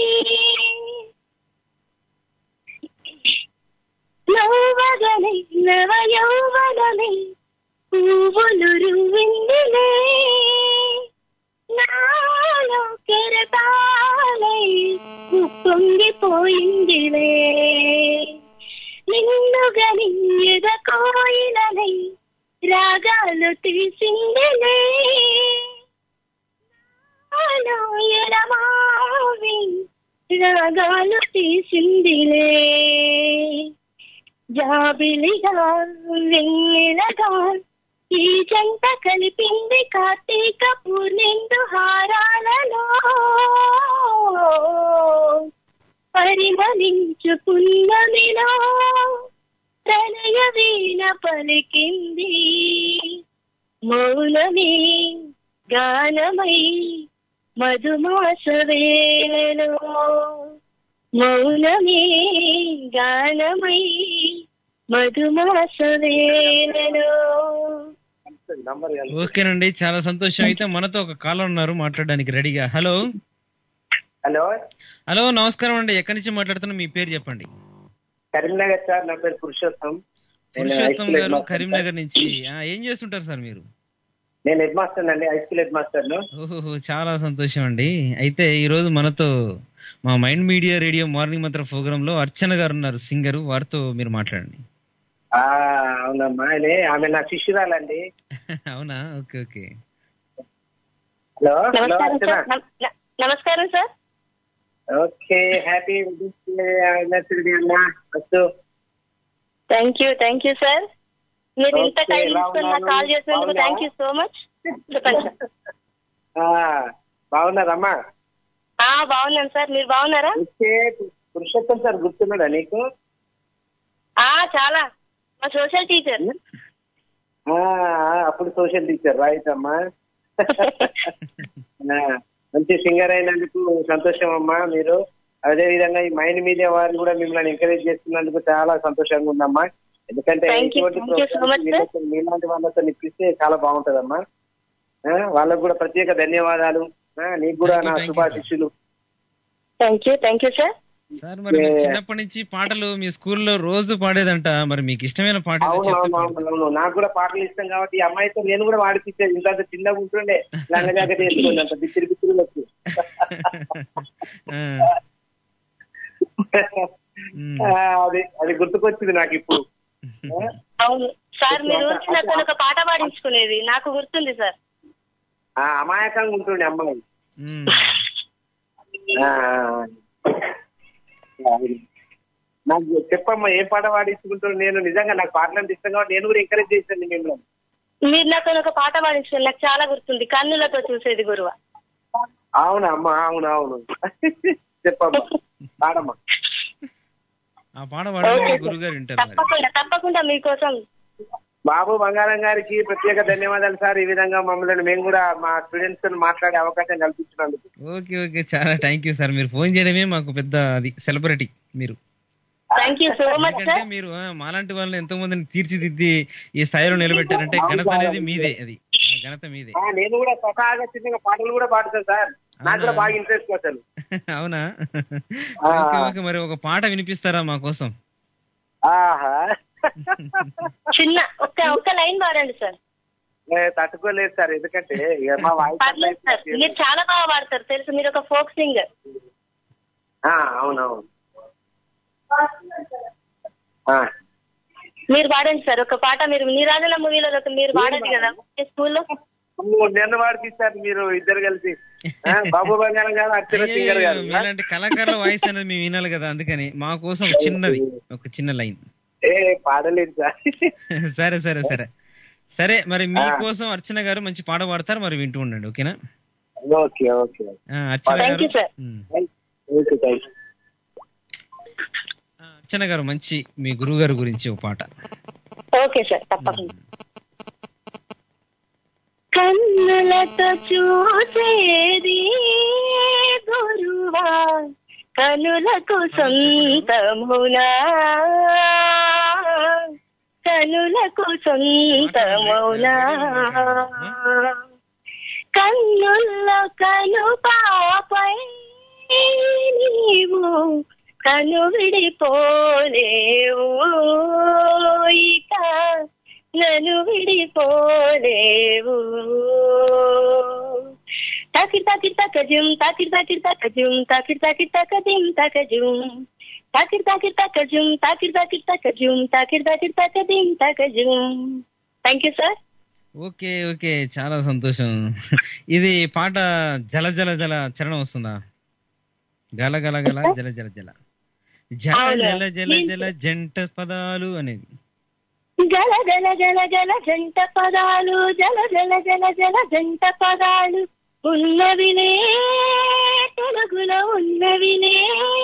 నవ్వగలే నవ యౌవనమే పువ్వులు రువిందిలే నాలో కెరటాలై ఉప్పొంగిపోయిందిలే నిన్నుగా నియ్యద కోయిలనై రాగాలు తీసిందిలే నాలో ఎడమావి రాగాలు తీసిందిలే జాబిలిగా వెన్నెలగా ఈ జంట కలిపింది కార్తీక పూర్ణిందు హారాలలో పరిమళించు పున్నమిలో ప్రణయ వీణ పలికింది మౌనమే గానమై మధుమాస వేళలో మౌనమే గానమై మధుమాస వేళలో ఓకేనండి చాలా సంతోషం అయితే మనతో ఒక కాలర్ ఉన్నారు మాట్లాడడానికి రెడీగా హలో హలో హలో నమస్కారం అండి ఎక్కడి నుంచి మాట్లాడుతున్నా మీ పేరు చెప్పండి కరీంనగర్ సార్ నా పేరు పురుషోత్తం నేను హై పురుషోత్తం స్కూల్ హెడ్ గారు మాస్టర్ కరీంనగర్ సార్. నుంచి ఆ, ఏం చేస్తుంటారు సార్ మీరు నేను హెడ్ మాస్టర్ అండి హై స్కూల్ హెడ్ మాస్టర్ ఓహో చాలా సంతోషం అండి అయితే ఈ రోజు మనతో మా మైండ్ మీడియా రేడియో మార్నింగ్ మంత్ర ప్రోగ్రామ్ లో అర్చన గారు ఉన్నారు సింగర్ వారితో మీరు మాట్లాడండి అవునమ్మా ఆయనే ఆమె నా శిష్యురాలండి అవునా ఓకే ఓకే హలో హలో నమస్కారం అర్చన సార్ నమ- న- నమస్కారం సార్ ఓకే హ్యాపీ యానివర్సరీ అమ్మా first thank you thank you sir మీరు ఇంత Okay, టైం ఎలా తీసుకుని నాకు ఉన్నారు? కాల్ చేసినందుకు బాగున్నారా? థ్యాంక్ యూ సో మచ్ చెప్పండి సార్ బాగున్నారమ్మా ఆ బాగున్నాను సార్ మీరు బాగున్నారా ఓకే పురుషోత్తం సార్ గుర్తున్నాడా నీకు ఆ చాలా మా సోషల్ టీచర్ ఆ, ఆ, అప్పుడు సోషల్ టీచర్ రైట్ అమ్మా ఆ, మంచి సింగర్ అయినందుకు సంతోషం అమ్మా మీరు అదే విధంగా ఈ మైండ్ మీడియా వారిని కూడా మిమ్మల్ని ఎంకరేజ్ చేస్తున్నందుకు చాలా సంతోషంగా ఉందమ్మా ఎందుకంటే Thank you, ఇటువంటి thank you so programs much, sir. వీళ్ళతో- మీలాంటి వాళ్ళతో ఇప్పిస్తే చాలా బాగుంటదమ్మా ఆ, వాళ్ళకు కూడా ప్రత్యేక ధన్యవాదాలు ఆ, నీకు కూడా Thank you, నా thank you, శుభాశిష్యులు thank you thank you sir sir మరి మీరు Yeah. చిన్నప్పటి నుంచి పాటలు మీ స్కూల్లో రోజు పాడేదంట మరి మీకు ఇష్టమైన పాట ఏదో అవును చెప్తే అవును అవును అవును నాకు కూడా పాటలు ఇష్టం కాబట్టి ఈ అమ్మాయితో నేను కూడా వాడిపించేది ఇంత చిన్నగా ఉంటుండే లంగ జాకెట్ వేసుకోండి అంత బిత్తిరి బిత్తిరి వచ్చి ఆ, ఆ, అది అది గుర్తుకొచ్చింది నాకు ఇప్పుడు అవును సార్ మీరు వచ్చి నాతో ఒక పాట పాడించుకునేది నాకు గుర్తుంది సార్ ఆ అమాయకంగా ఉంటుండే అమ్మాయి ఉమ్. ఆ, ఆ. నాకు చెప్పమ్మా ఏ పాట పాడించుకుంటారు నేను నిజంగా నాకు పాటలు అంటే ఇష్టం కాబట్టి నేను కూడా ఎంకరేజ్ చేశాను మిమ్మల్ని మీరు నాతో ఒక పాట పాడించుకుని నాకు చాలా గుర్తుంది కన్నులతో చూసేది గురువ అవునమ్మా అవును అవును చెప్పమ్మా పాడమ్మా ఆ పాట పాడండి మా గురుగారు వింటారు మరి తప్పకుండా తప్పకుండా మీకోసం బాబు బంగారం గారికి ప్రత్యేక ధన్యవాదాలు సార్ ఈ విధంగా మమ్మల్ని మేము కూడా మా స్టూడెంట్స్ తో మాట్లాడే అవకాశం కల్పించినందుకు ఓకే ఓకే చాలా థ్యాంక్ యూ సార్ మీరు ఫోన్ చేయడమే మాకు పెద్ద అది సెలబ్రిటీ మీరు థ్యాంక్ యూ సో మచ్ ఎందుకంటే సార్ మీరు ఆ, మాలాంటి వాళ్ళని ఎంతో మందిని తీర్చిదిద్ది ఈ స్థాయిలో నిలబెట్టారంటే ఘనత అనేది మీదే అది ఆ ఘనత మీదే ఆ, నేను కూడా స్వతహాగా చిన్నగా పాటలు కూడా పాడుతాను సార్ నాకు కూడా బాగా ఇంట్రెస్ట్ అసలు అవునా ఆ. ఓకే ఓకే మరి ఒక పాట వినిపిస్తారా మా కోసం ఆహా చిన్న ఒక్క ఒక్క లైన్ పాడండి సార్ ఏ, తట్టుకోలేదు సార్ ఎందుకంటే ఇక మా వాయిస్ పర్లేదు సార్ మీరు చాలా బాగా పాడతారు తెలుసు మీరు ఒక ఫోక్ సింగర్ ఆ, అవునవును ఆ, మీరు పాడండి సార్ ఒక పాట మీరు నీరాజన మూవీలో ఒక మీరు పాడండి కదా స్కూల్లో అమ్మో, నన్ను పాడిపిస్తారు మీరు ఇద్దరు కలిసి ఆ, బాబు బంగారం గారు అర్చన సింగర్ గారు అయ్యయ్యో, మీలాంటి కళాకారుల వాయిస్ అనేది మేము వినాలి కదా అందుకని మా కోసం ఒక చిన్నది ఒక చిన్న లైన్ ఏ పాడలేదు సార్ సరే సరే సరే సరే మరి మీకోసం అర్చన గారు మంచి పాట పాడతారు మరి వింటూ ఉండండి ఓకేనా ఓకే ఓకే ఆ, అర్చన థ్యాంక్ గారు you sir okay thank you Archana గారు మంచి మీ గురువు గారి గురించి ఒక పాట ఓకే సార్ తప్పకుండా కన్నులతో చూసేది గురువా కనులకు సొంతమునా కనులకు సొంతమునా కన్నుల్లో కను పాపై నీవు కను విడిపోలేవు ఇక నన్ను విడిపోలేవు తాకిడి తాకిడి తకజుం తాకిడి తాకిడి తకజుం తాకిడి తాకిడి తకజిం తకజుం తాకిడి తాకిడి తకజుం తాకిడి తాకిడి తకజుం తాకిడి తాకిడి తకజిం తకజుం thank you sir okay okay చాలా సంతోషం ఇది పాట జల జల జల చరణం వస్తుందా గల గల గల జల జల జల జల అవును. జల జల జల జంట పదాలు అనేది గల గల గల గల జంట పదాలు జల జల జల జల జంట పదాలు ఉన్నవిలే తెలుగులో ఉన్నవిలే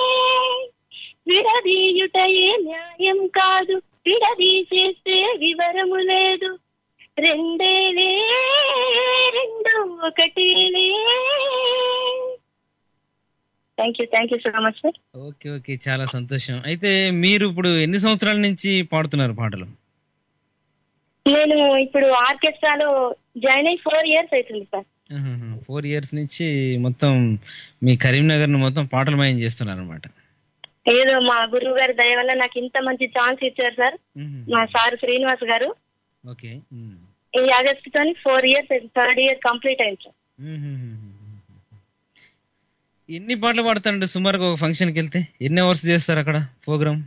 విడదీయుటయే న్యాయం కాదు విడదీసేస్తే వివరము లేదు రెండేలే రెండు ఒకటేలే thank you thank you so much sir okay okay చాలా సంతోషం అయితే మీరు ఇప్పుడు ఎన్ని సంవత్సరాల నుంచి పాడుతున్నారు పాటలు నేను ఇప్పుడు ఆర్కెస్ట్రాలో జాయిన్ అయ్యి ఫోర్ ఇయర్స్ అవుతుంది సార్ ఫోర్ ఇయర్స్ నుంచి మొత్తం మీ కరీంనగర్ ను మొత్తం పాటలమయం చేస్తున్నారు అనమాట ఏదో మా గురువు గారి దయ వల్ల నాకు ఇంత మంచి ఛాన్స్ ఇచ్చారు సార్ మా సార్ శ్రీనివాస్ గారు ఓకే ఈ ఆగస్ట్ తోని four years third year complete అయింది సార్ ఎన్ని పాటలు పాడతారండి సుమారుగా ఒక ఫంక్షన్ కి వెళ్తే ఎన్ని అవర్స్ చేస్తారు అక్కడ ప్రోగ్రామ్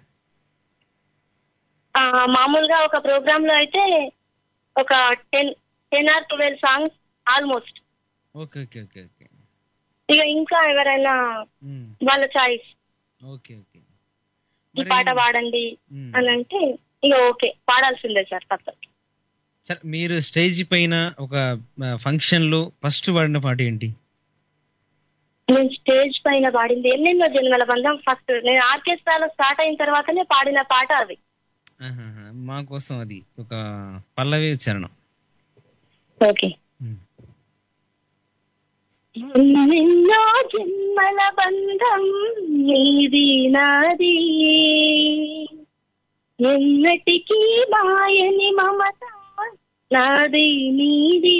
ఆ, మామూలుగా ఒక ప్రోగ్రామ్ లో అయితే ఒక ten ten or twelve songs almost okay okay okay okay ఇక ఇంకా ఎవరైనా వాళ్ళ చాయిస్ ఓకే ఓకే ఈ పాట పాడండి అని అంటే ఇక ఓకే పాడాల్సిందే సార్ తప్ప సరే మీరు స్టేజ్ పైన ఒక ఫంక్షన్ లో ఫస్ట్ పాడిన పాట ఏంటి నేను స్టేజ్ పైన పాడింది ఎన్నెన్నో జన్మల బంధం ఫస్ట్ నేను ఆర్కెస్ట్రాలో స్టార్ట్ అయిన తర్వాతనే పాడిన పాట అది ఆహాహా. మా కోసం అది ఒక పల్లవి చరణం ఓకే ఎన్నెన్నో జన్మల బంధం నీది నాది ఎన్నటికీ మాయని మమత నాది నీది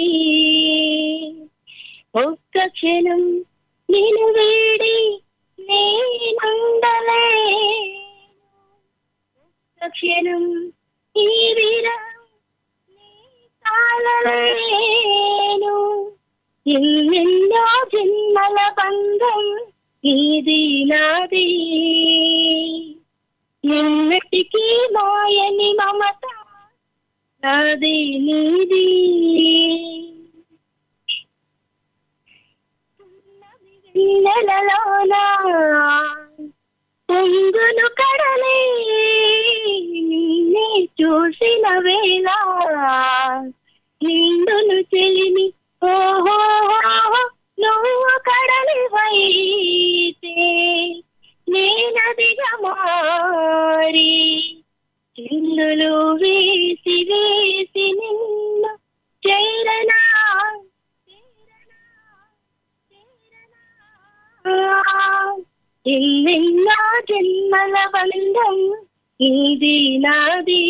ఒక్క క్షణం నేను వీడి నేనుండలే ఒక్క క్షణం ఈ విరహం తాళలేను ఎన్నెన్నో జన్మల బంధం ఇది నాది ఎన్నటికీ మాయని మమత నాది నీది నెలలోనా పొంగును కడలే నిన్నే చూసిన వేళ నిండును చెలిమి ఓహో నువ్వు కడ బంధం నీది నాది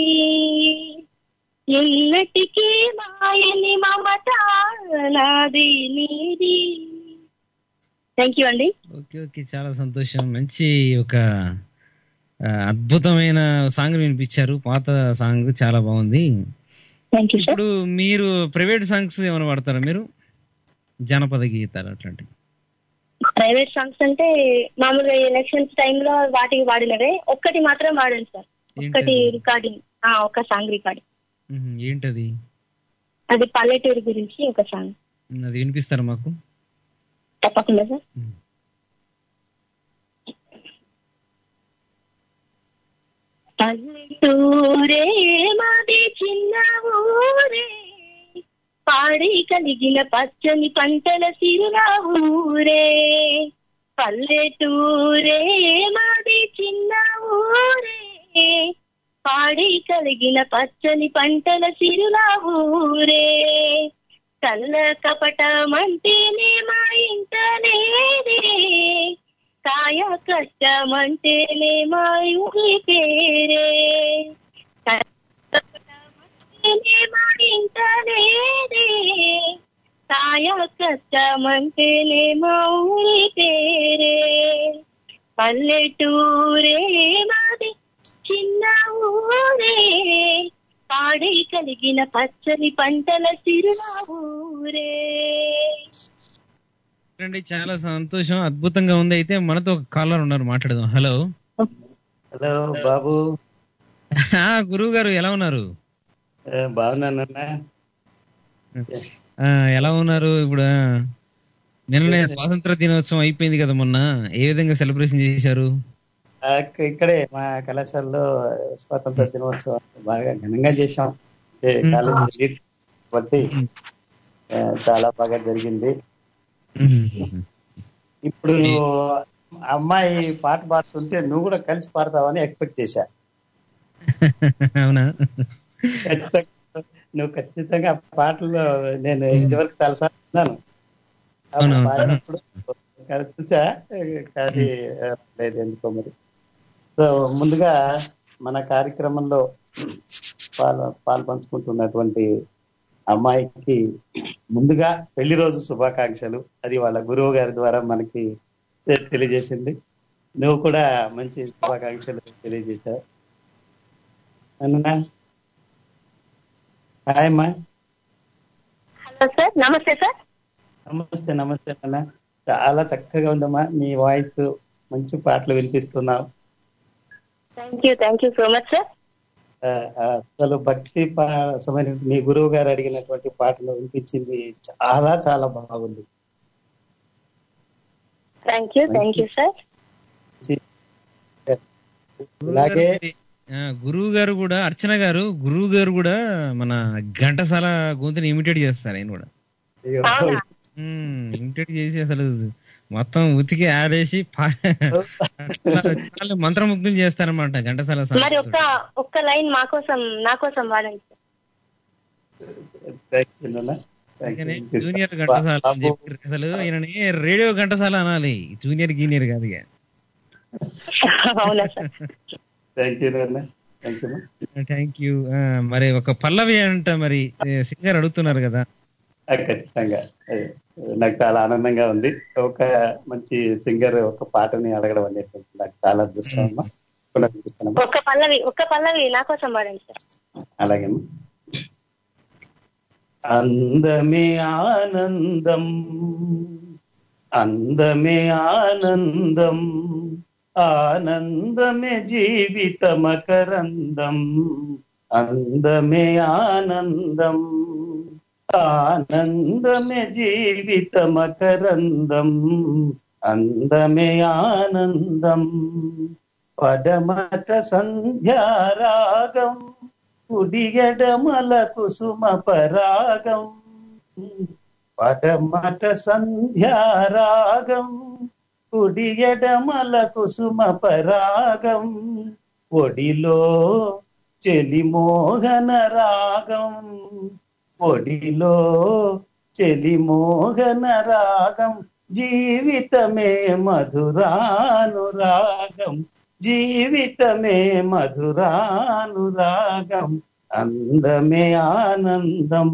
ఎన్నటికీ మాయని మమత నాది నీది థ్యాంక్ యూ అండి ఓకే ఓకే చాలా సంతోషం మంచి ఒక ఆ, అద్భుతమైన సాంగ్ వినిపించారు పాత సాంగ్ చాలా బాగుంది థ్యాంక్ యూ ఇప్పుడు మీరు ప్రైవేట్ సాంగ్స్ ఏమైనా పాడతారా మీరు జానపద గీతాలు అట్లాంటివి ప్రైవేట్ సాంగ్స్ అంటే మామూలుగా ఎలక్షన్స్ టైంలో వాటికి వాడినవే ఒక్కటి మాత్రం వాడాను సార్ ఒక్కటి రికార్డింగ్ ఆ ఒక సాంగ్ రికార్డింగ్ మ్మ్, ఏంటది అది పల్లెటూరు గురించి ఒక సాంగ్ మ్మ్, అది వినిపిస్తారా మాకు తప్పకుండా సార్ పల్లెటూరే మాది చిన్న ఊరే పాడి కలిగిన పచ్చని పంటల సిరుల ఊరే పల్లెటూరే మాది చిన్న ఊరే పాడి కలిగిన పచ్చని పంటల సిరుల ఊరే కళ్ళ కపటమంటేనే మా ఇంట లేదే కాయ కష్టమంటేనే మా ఊరి పేరే కష్టమంటేనే మా ఇంట లేదే కాయ కష్టమంటేనే మా ఊరి పేరే పల్లెటూరే మాది చిన్న ఊరే పాడి కలిగిన పచ్చని పంటల సిరుల ఊరే అండి చాలా సంతోషం అద్భుతంగా ఉంది అయితే మనతో ఒక కాలర్ ఉన్నారు మాట్లాడదాం హలో హలో బాబు గురువు గారు ఎలా ఉన్నారు బాగున్నానన్నా ఆ, ఎలా ఉన్నారు ఇప్పుడు ఆ, నిన్ననే స్వాతంత్ర దినోత్సవం అయిపోయింది కదా మొన్న ఏ విధంగా సెలబ్రేషన్ చేశారు ఆ, ఇక్క- ఇక్కడే మా కళాశాలలో స్వాతంత్ర దినోత్సవం బాగా ఘనంగా చేశాం ఏ కాలేజీ లీడ్ కాబట్టి ఆ, చాలా బాగా జరిగింది ఇప్పుడు నువ్వు అమ్మాయి పాట పాడుతుంటే నువ్వు కూడా కలిసి పాడతావని ఎక్స్పెక్ట్ చేశా అవునా ఖచ్చితంగా నువ్వు ఖచ్చితంగా ఆ పాటలు నేను ఇదివరకు చాలాసార్లు విన్నాను ఆ అవును. పాడినప్పుడు చూసా కానీ ఆ, లేదు ఎందుకో మరి సో ముందుగా మన కార్యక్రమంలో పాలు పాలు పంచుకుంటున్నటువంటి అమ్మాయికి ముందుగా పెళ్లి రోజు శుభాకాంక్షలు అది వాళ్ళ గురువు గారి ద్వారా మనకి తె- తెలియజేసింది నువ్వు కూడా మంచి శుభాకాంక్షలు తెలియజేశావు అన్నా హాయ్ అమ్మా హలో సార్ నమస్తే సార్ నమస్తే నమస్తే అన్న చాలా చక్కగా ఉందమ్మా నీ వాయిస్ మంచి పాటలు వినిపిస్తున్నావు thank you thank you so much sir ఆ, ఆ, అసలు భక్తి పా- సమయం మీ గురువు గారు అడిగినటువంటి పాటలు వినిపించింది చాలా చాలా బాగుంది thank you thank you sir ఇలాగే ఆ, గురువు గారు కూడా అర్చన గారు గురువు గారు కూడా మన ఘంటసాల గొంతుని ఇమిటేట్ చేస్తారు ఆయన కూడా ఇమిటేట్ చేసి అసలు మొత్తం ఉతికి ఆడేసి పా- అట్లా చాలా మంత్రముగ్ధం చేస్తారన్నమాట ఘంటసాల మరి సాంగ్ ఒక్క ఒక్క లైన్ మా కోసం నా కోసం వాడండి సార్ జూనియర్ ఘంటసాల అని చెప్పి అసలు ఈయనని రేడియో ఘంటసాల అనాలి జూనియర్ గీనియర్ కాదు ఇక అవునా సార్ థ్యాంక్ యూ నాన్న థ్యాంక్ యూ థ్యాంక్ యూ మరి ఒక పల్లవి అంట మరి సింగర్ అడుగుతున్నారు కదా ఖచ్చితంగా అదే. నాకు చాలా ఆనందంగా ఉంది ఒక మంచి సింగర్ ఒక పాటని అడగడం అనేది నాకు చాలా అదృష్టం అమ్మా పునరుద్ధరిస్తున్నాను. ఒక్క పల్లవి ఒక్క పల్లవి నా కోసం వాడండి సార్ అలాగే అందమే ఆనందం అందమే ఆనందం ఆనందమే జీవితమకరందం అందమే ఆనందం ఆనందమే జీవితమకరందం అందమే ఆనందం పడమట సంధ్యారాగం కుడియడమల కుసుమ పరాగం పడమట సంధ్యారాగం కుడియడమల కుసుమ పరాగం ఒడిలో చెలి మోహన రాగం ఒడిలో చెలి మోహన రాగం జీవితమే మధురానురాగం జీవితమే మధురానురాగం అందమే ఆనందం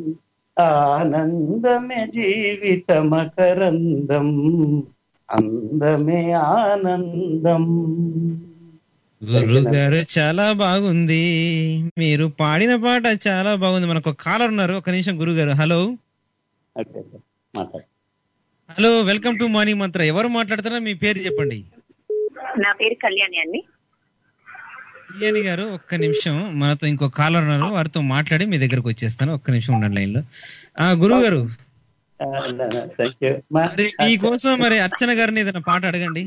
ఆనందమే జీవిత మకరందం అందమే ఆనందం గురువు గారు చాలా బాగుంది మీరు పాడిన పాట చాలా బాగుంది మనకు ఒక కాలర్ ఉన్నారు ఒక నిమిషం గురువు గారు హలో ఓకే ఓకే మాట్లాడు హలో వెల్కమ్ టు మార్నింగ్ మంత్ర ఎవరు మాట్లాడుతారో మీ పేరు చెప్పండి నా పేరు కళ్యాణి అండి కళ్యాణి గారు ఒక్క నిమిషం మనతో ఇంకో కాలర్ ఉన్నారు వారితో మాట్లాడి మీ దగ్గరకు వచ్చేస్తాను ఒక్క నిమిషం ఉండండి లైన్ లో ఆ గురువు గారు థ్యాంక్ యూ మరి మీకోసం మరి అర్చన గారిని ఏదైనా పాట అడగండి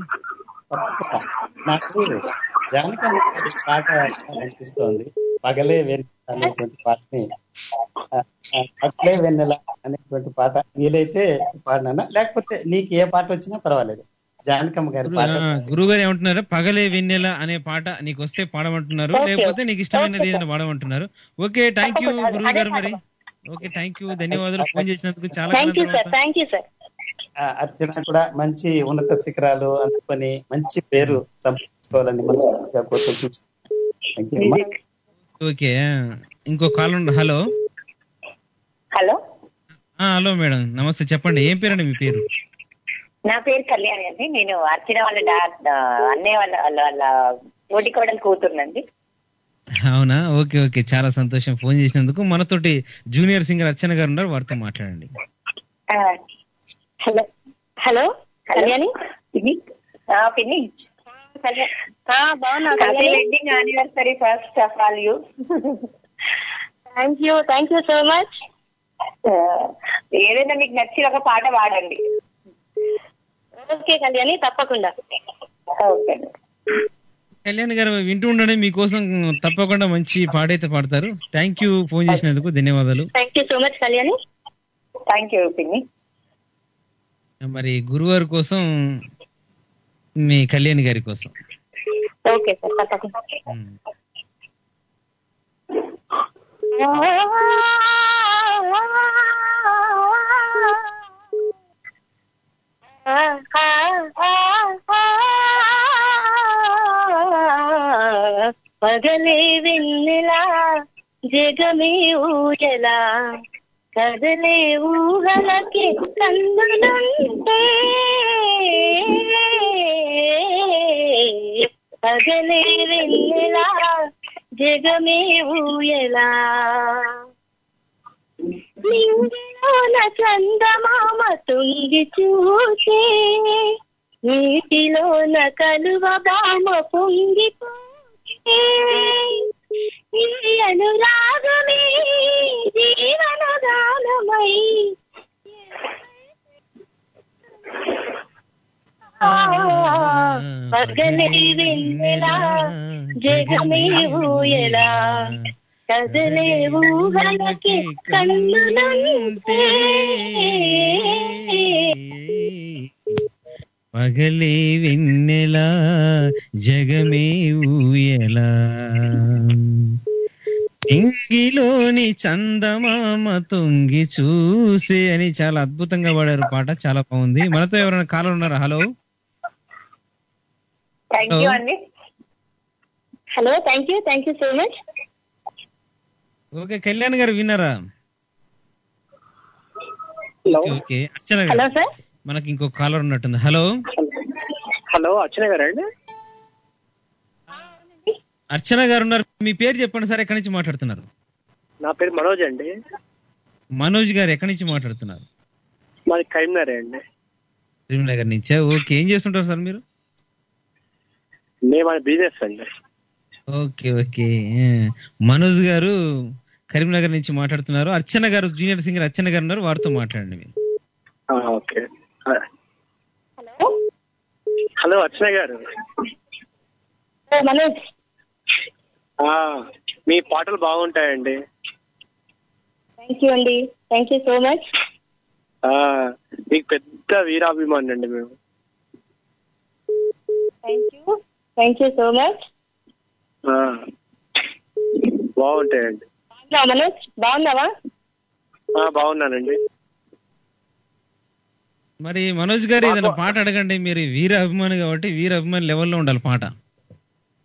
నాకు జానకమ్మ గారి పాట అనిపిస్తోంది పగలే వెన్నెల అనేటువంటి పాటని ఆ, ఆ, పగలే వెన్నెల అనేటువంటి పాట వీలైతే పాడినా లేకపోతే నీకు ఏ పాట వచ్చినా పర్వాలేదు జానకమ్మ గారి పాట గురువు గారు ఏమంటున్నారు పగలే వెన్నెల అనే పాట నీకు వస్తే పాడమంటున్నారు Okay. లేకపోతే నీకు ఇష్టమైనది Okay, ఏదైనా పాడమంటున్నారు ఓకే థ్యాంక్ యూ గురువు గారు మరి ఓకే థ్యాంక్ యూ ధన్యవాదాలు ఫోన్ చేసినందుకు చాలా థ్యాంక్ యూ కాలం సార్ తర్వాత. థ్యాంక్ యూ సార్ ఆ, అర్చన కూడా మంచి ఉన్నత శిఖరాలు అందుకొని మంచి పేరు సంపాదించుకోవాలని మనస్ఫూర్తిగా కోరుకుంటున్నాను Thank you, అమ్మా. ఓకే ఇంకో కాల్ ఉండ హలో హలో ఆ, హలో మేడం నమస్తే చెప్పండి ఏం పేరండి మీ పేరు నా పేరు కళ్యాణి అండి నేను అర్చన వాళ్ళ డా- అన్నయ్య వాళ్ళ వాళ్ళ వాళ్ళ తోటి కోడలు కూతురునండి అవునా ఓకే ఓకే చాలా సంతోషం ఫోన్ చేసినందుకు మనతోటి జూనియర్ సింగర్ అర్చన గారు ఉన్నారు వారితో మాట్లాడండి హలో హలో కళ్యాణి పిన్ని ఆ, పిన్ని బాగున్నా happy wedding anniversary first of all you thank you thank you so much ఏదైనా మీకు నచ్చిన ఒక పాట పాడండి ఓకే కళ్యాణి తప్పకుండా ఓకే కళ్యాణ్ గారు వింటూ ఉండండి మీకోసం తప్పకుండా మంచి పాటైతే పాడతారు థ్యాంక్ యూ ఫోన్ చేసినందుకు ధన్యవాదాలు thank you so much Kalyani thank you పిన్ని మరి గురువారి కోసం మీ కళ్యాణ్ గారి కోసం ఓకే సార్ తప్పకుండా పగలే వెన్నెలా జగమే ఊయలా కదలే ఊహలకి కందులుంటే పగలే వెన్నెలా జగమే ఊయలా నింగిలోన చందమామ తుంగి చూసే నీటిలోన కలువ బామ పొంగిపోతే ఈ అనురాగమే జీవన గానమై పగలే వెన్నెలా జగమే ఊయలా కదలే ఊహలకి కన్నులంటే పగలే వెన్నెల జగమే ఊయలా ఇంగిలోని చందమామ తొంగి చూసే అని చాలా అద్భుతంగా పాడారు పాట చాలా బాగుంది మనతో ఎవరైనా కాలం ఉన్నారా హలో థ్యాంక్ యూ అండి hello thank you thank you so much okay Kalyan గారు విన్నారా ఓకే ఓకే అర్చన హలో గారు సార్ మనకి ఇంకో కాలర్ ఉన్నట్టుంది హలో హలో అర్చన గారండి అర్చన గారు ఉన్నారు మీ పేరు చెప్పండి సార్ ఎక్కడి నుంచి మాట్లాడుతున్నారు నా పేరు మనోజ్ అండి మనోజ్ గారు ఎక్కడి నుంచి మాట్లాడుతున్నారు మాది కరీంనగర్ అండి కరీంనగర్ నుంచా ఓకే ఏం చేస్తుంటారు సార్ మీరు మేము అది బిజినెస్ అండి ఓకే ఓకే ఆ, మనోజ్ గారు కరీంనగర్ నుంచి మాట్లాడుతున్నారు అర్చన గారు జూనియర్ సింగర్ అర్చన గారు ఉన్నారు వారితో మాట్లాడండి మీరు ఆ, ఓకే ఆ. హలో అర్చన గారు మనోజ్ ఆ, మీ పాటలు బాగుంటాయండి థ్యాంక్ యూ అండి థ్యాంక్ యూ సో మచ్ ఆ, మీకు పెద్ద వీరాభిమాని అండి మేము thank you thank you so much ఆ, బాగుంటాయండి బాగున్నావా మనోజ్ బాగున్నావా ఆ, బాగున్నానండి మరి మనోజ్ గారు ఏదైనా పాట అడగండి మీరు వీర అభిమాని కాబట్టి వీర అభిమాని లెవెల్లో ఉండాలి పాట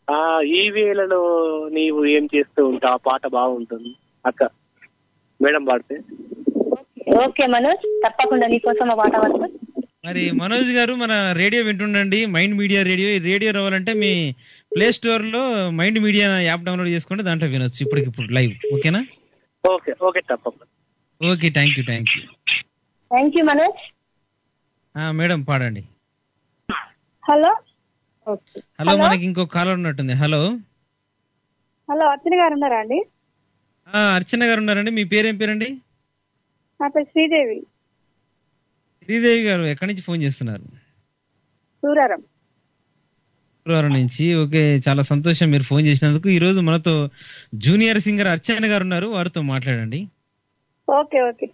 ఆ ఈ వేళలో నీవు ఏం చేస్తూ ఉంటావు ఆ పాట బాగుంటుంది అక్క మేడం పాడితే ఓకే మనోజ్ తప్పకుండా నీకోసం ఆ పాట వస్తా మరి మనోజ్ గారు మన రేడియో వింటుండండి మైండ్ మీడియా రేడియో ఈ రేడియో రావాలంటే మీ ప్లే స్టోర్ లో మైండ్ మీడియా యాప్ డౌన్లోడ్ చేసుకుంటే దాంట్లో వినొచ్చు ఇప్పటికిప్పుడు లైవ్ ఓకేనా ఓకే ఓకే తప్పకుండా okay thank you thank you thank you Manoj madam పాడండి హలో హలో మనకి ఇంకో కాలర్ ఉన్నట్టుంది హలో హలో అర్చన గారు ఉన్నారా అండి ఆ, అర్చన గారు ఉన్నారండి మీ పేరేం పేరండి నా పేరు శ్రీదేవి శ్రీదేవి గారు ఎక్కడి నుంచి ఫోన్ చేస్తున్నారు సూరారం శుక్రవారం నుంచి ఓకే చాలా సంతోషం మీరు ఫోన్ చేసినందుకు ఈ రోజు మనతో జూనియర్ సింగర్ అర్చన గారు ఉన్నారు వారితో మాట్లాడండి okay okay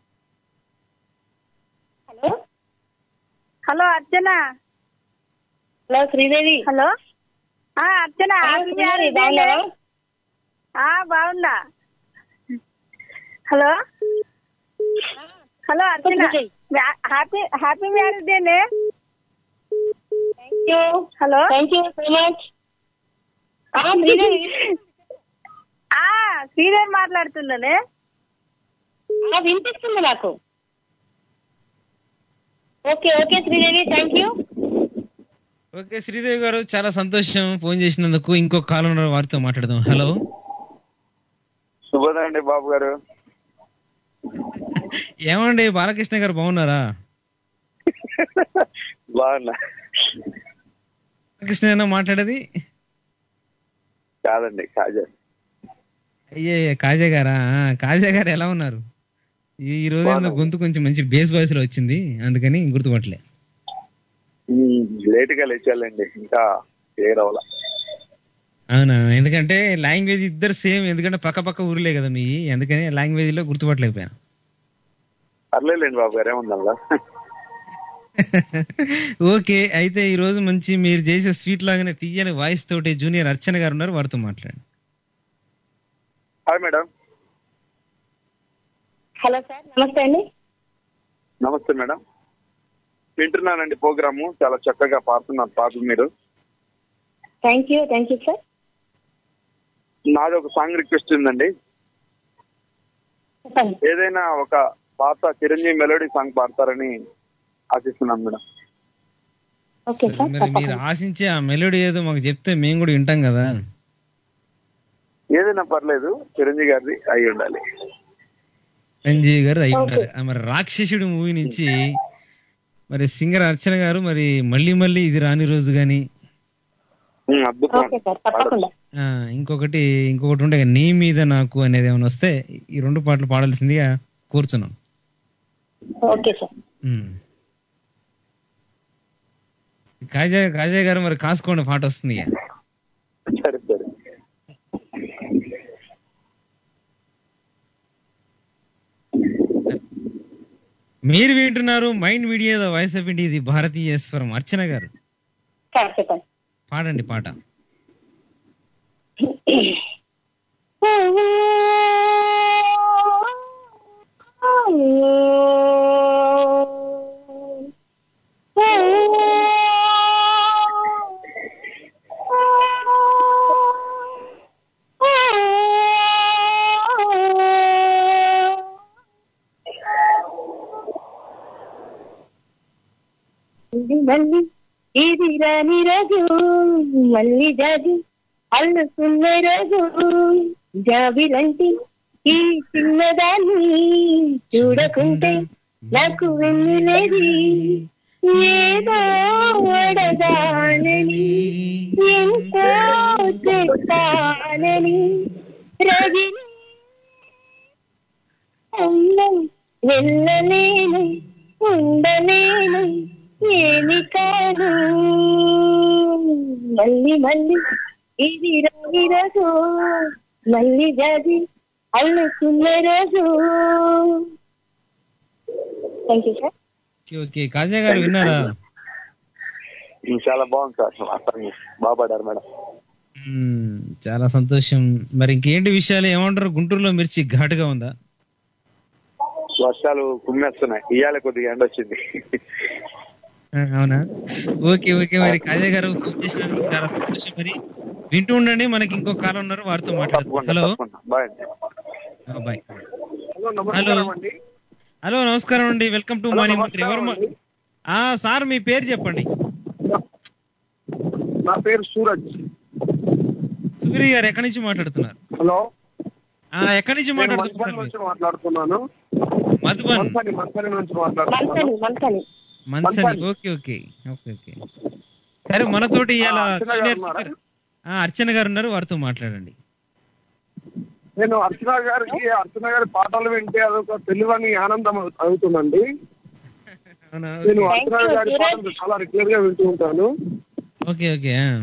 hello hello Archana hello Sridevi hello ఆ అర్చన ఆ, హ్యాపీ శ్రీదేవి, మ్యారేజ్ డే బాగున్నావా? ఆ బాగున్నా హలో హలో అర్చన వ్యా- హ్యాపీ హ్యాపీ మ్యారేజ్ డేనే thank you hello thank you so much Sridevi ఆ శ్రీదేవి మాట్లాడుతున్నానే ఆ, వినిపిస్తుంది నాకు okay okay Sridevi thank you okay Sridevi గారు చాలా సంతోషం ఫోన్ చేసినందుకు ఇంకో కాల్ ఉన్నారు వారితో మాట్లాడదాం హలో శుభోదయం అండి బాబు గారు ఏమండి బాలకృష్ణ గారు బాగున్నారా బాగున్నా బాలకృష్ణ ఏనా మాట్లాడేది కాదండి కాజా అయ్యే కాజా గారా ఆ, కాజా గారు ఎలా ఉన్నారు ఈ ఈ రోజు ఏందో గొంతు కొంచెం మంచి బేస్ వాయిస్ లో వచ్చింది అందుకని గుర్తుపట్టలే లేట్ గా లేచాలండి ఇంకా క్లియర్ అవ్వాల అవునా ఎందుకంటే లాంగ్వేజ్ ఇద్దరు సేమ్ ఎందుకంటే పక్క పక్క ఊర్లే కదా మీ అందుకని లాంగ్వేజ్ లో గుర్తుపట్టలేకపోయాను పర్లేదులేండి బాబు గారు ఏముందల్లా ఓకే అయితే ఈ రోజు మంచి మీరు చేసే స్వీట్ లాగానే తీయని వాయిస్ తోటి జూనియర్ అర్చన గారు ఉన్నారు వారితో మాట్లాడండి హాయ్ మేడం హలో సార్ నమస్తే అండి నమస్తే మేడం వింటున్నానండి ప్రోగ్రాము చాలా చక్కగా పాడుతున్నారు పాటలు మీరు thank you thank you sir నాది ఒక సాంగ్ రిక్వెస్ట్ ఉందండి చెప్పండి ఏదైనా ఒక పాత చిరంజీవి మెలోడీ సాంగ్ పాడతారని ఆశిస్తున్నాను మేడం ఓకే సరే, మరి మీరు ఆశించే ఆ మెలోడీ ఏదో మాకు చెప్తే మేము కూడా వింటాం కదా ఏదైనా పర్లేదు చిరంజీవి గారిది అయి ఉండాలి సంజీవ్ గారు అయి ఉండాలి ఆ, మరి రాక్షసుడు మూవీ నుంచి మరి సింగర్ అర్చన గారు మరి మళ్ళీ మళ్ళీ ఇది రాని రోజు గాని ఉమ్, అద్భుతం ఓకే సార్ తప్పకుండా ఆ, ఇంకొకటి ఇంకొకటి ఉండే నీ మీద నాకు అనేది ఏమైనా వస్తే ఈ రెండు పాటలు పాడాల్సిందిగా కూర్చున్నాం ఓకే సార్ ఉమ్. కాజా కాజా గారు మరి కాసుకోండి పాట వస్తుంది ఇక. సరే సరే మీరు వింటున్నారు mind media voice of India ఇది భారతీయ స్వరం అర్చన గారు సార్ చెప్పండి పాడండి పాట ఇది మళ్ళీ ఇది రాని రోజు మళ్ళీ జాజి అల్లుకున్న రోజు జాబిలంటి ఈ చిన్నదాన్ని చూడకుంటే నాకు వెన్నులేది ఏదో అడగాలని ఎంతో చెప్పాలని రగిలి అందం వెళ్ళలేను ఉండలేను ఏమి కాదు మళ్ళీ మళ్ళీ ఇది రాని రోజు మళ్ళీ జాజి అల్లుకున్న రోజు thank you sir okay okay Kaja గారు విన్నారా ఉమ్, చాలా బాగుంది సార్ ఆ సాంగ్ బాగా పాడారు మేడం మ్మ్, చాలా సంతోషం మరి ఇంకేంటి విషయాలు ఏమంటారు గుంటూరులో మిర్చి ఘాటుగా ఉందా వర్షాలు కుమ్మేస్తున్నాయి ఇవాళ కొద్దిగా ఎండ వచ్చింది ఆ, అవునా ఓకే ఓకే మరి కాజా గారు ఫోన్ చేసినందుకు చాలా సంతోషం మరి వింటూ ఉండండి మనకి ఇంకో కాల్ ఉన్నారు వారితో మాట్లాడుతున్నాం హలో బాయ్ ఆ, బాయ్ హలో నమస్కారం అండి హలో నమస్కారం అండి వెల్కమ్ టు మార్నింగ్ మంత్రి ఎవరు మా- ఆ సార్ మీ పేరు చెప్పండి నా పేరు సూరజ్ సుగిరి గారు ఎక్కడి నుంచి మాట్లాడుతున్నారు హలో ఆ, ఎక్కడి నుంచి నేను మాట్లాడుతున్నారు మధుబన్ నుంచి మాట్లాడుతున్నాను మధుబన్ మంతని మంతని నుంచి మాట్లాడుతున్నాను మంతని మన్సని మన్సని. ఓకే ఓకే ఓకే ఓకే సరే మనతోటి ఇలా ఆ, అర్చన గారు ఉన్నారా? అర్చన గారు ఉన్నారు వారితో మాట్లాడండి నేను అర్చన గారికి అర్చన గారి పాటలు వింటే అదొక తెలివని ఆనందం అవుతుందండి అవునా నేను ఓకే. అర్చన గారి పాటలు చాలా రెగ్యులర్ గా వింటూ ఉంటాను ఓకే ఓకే ఆ.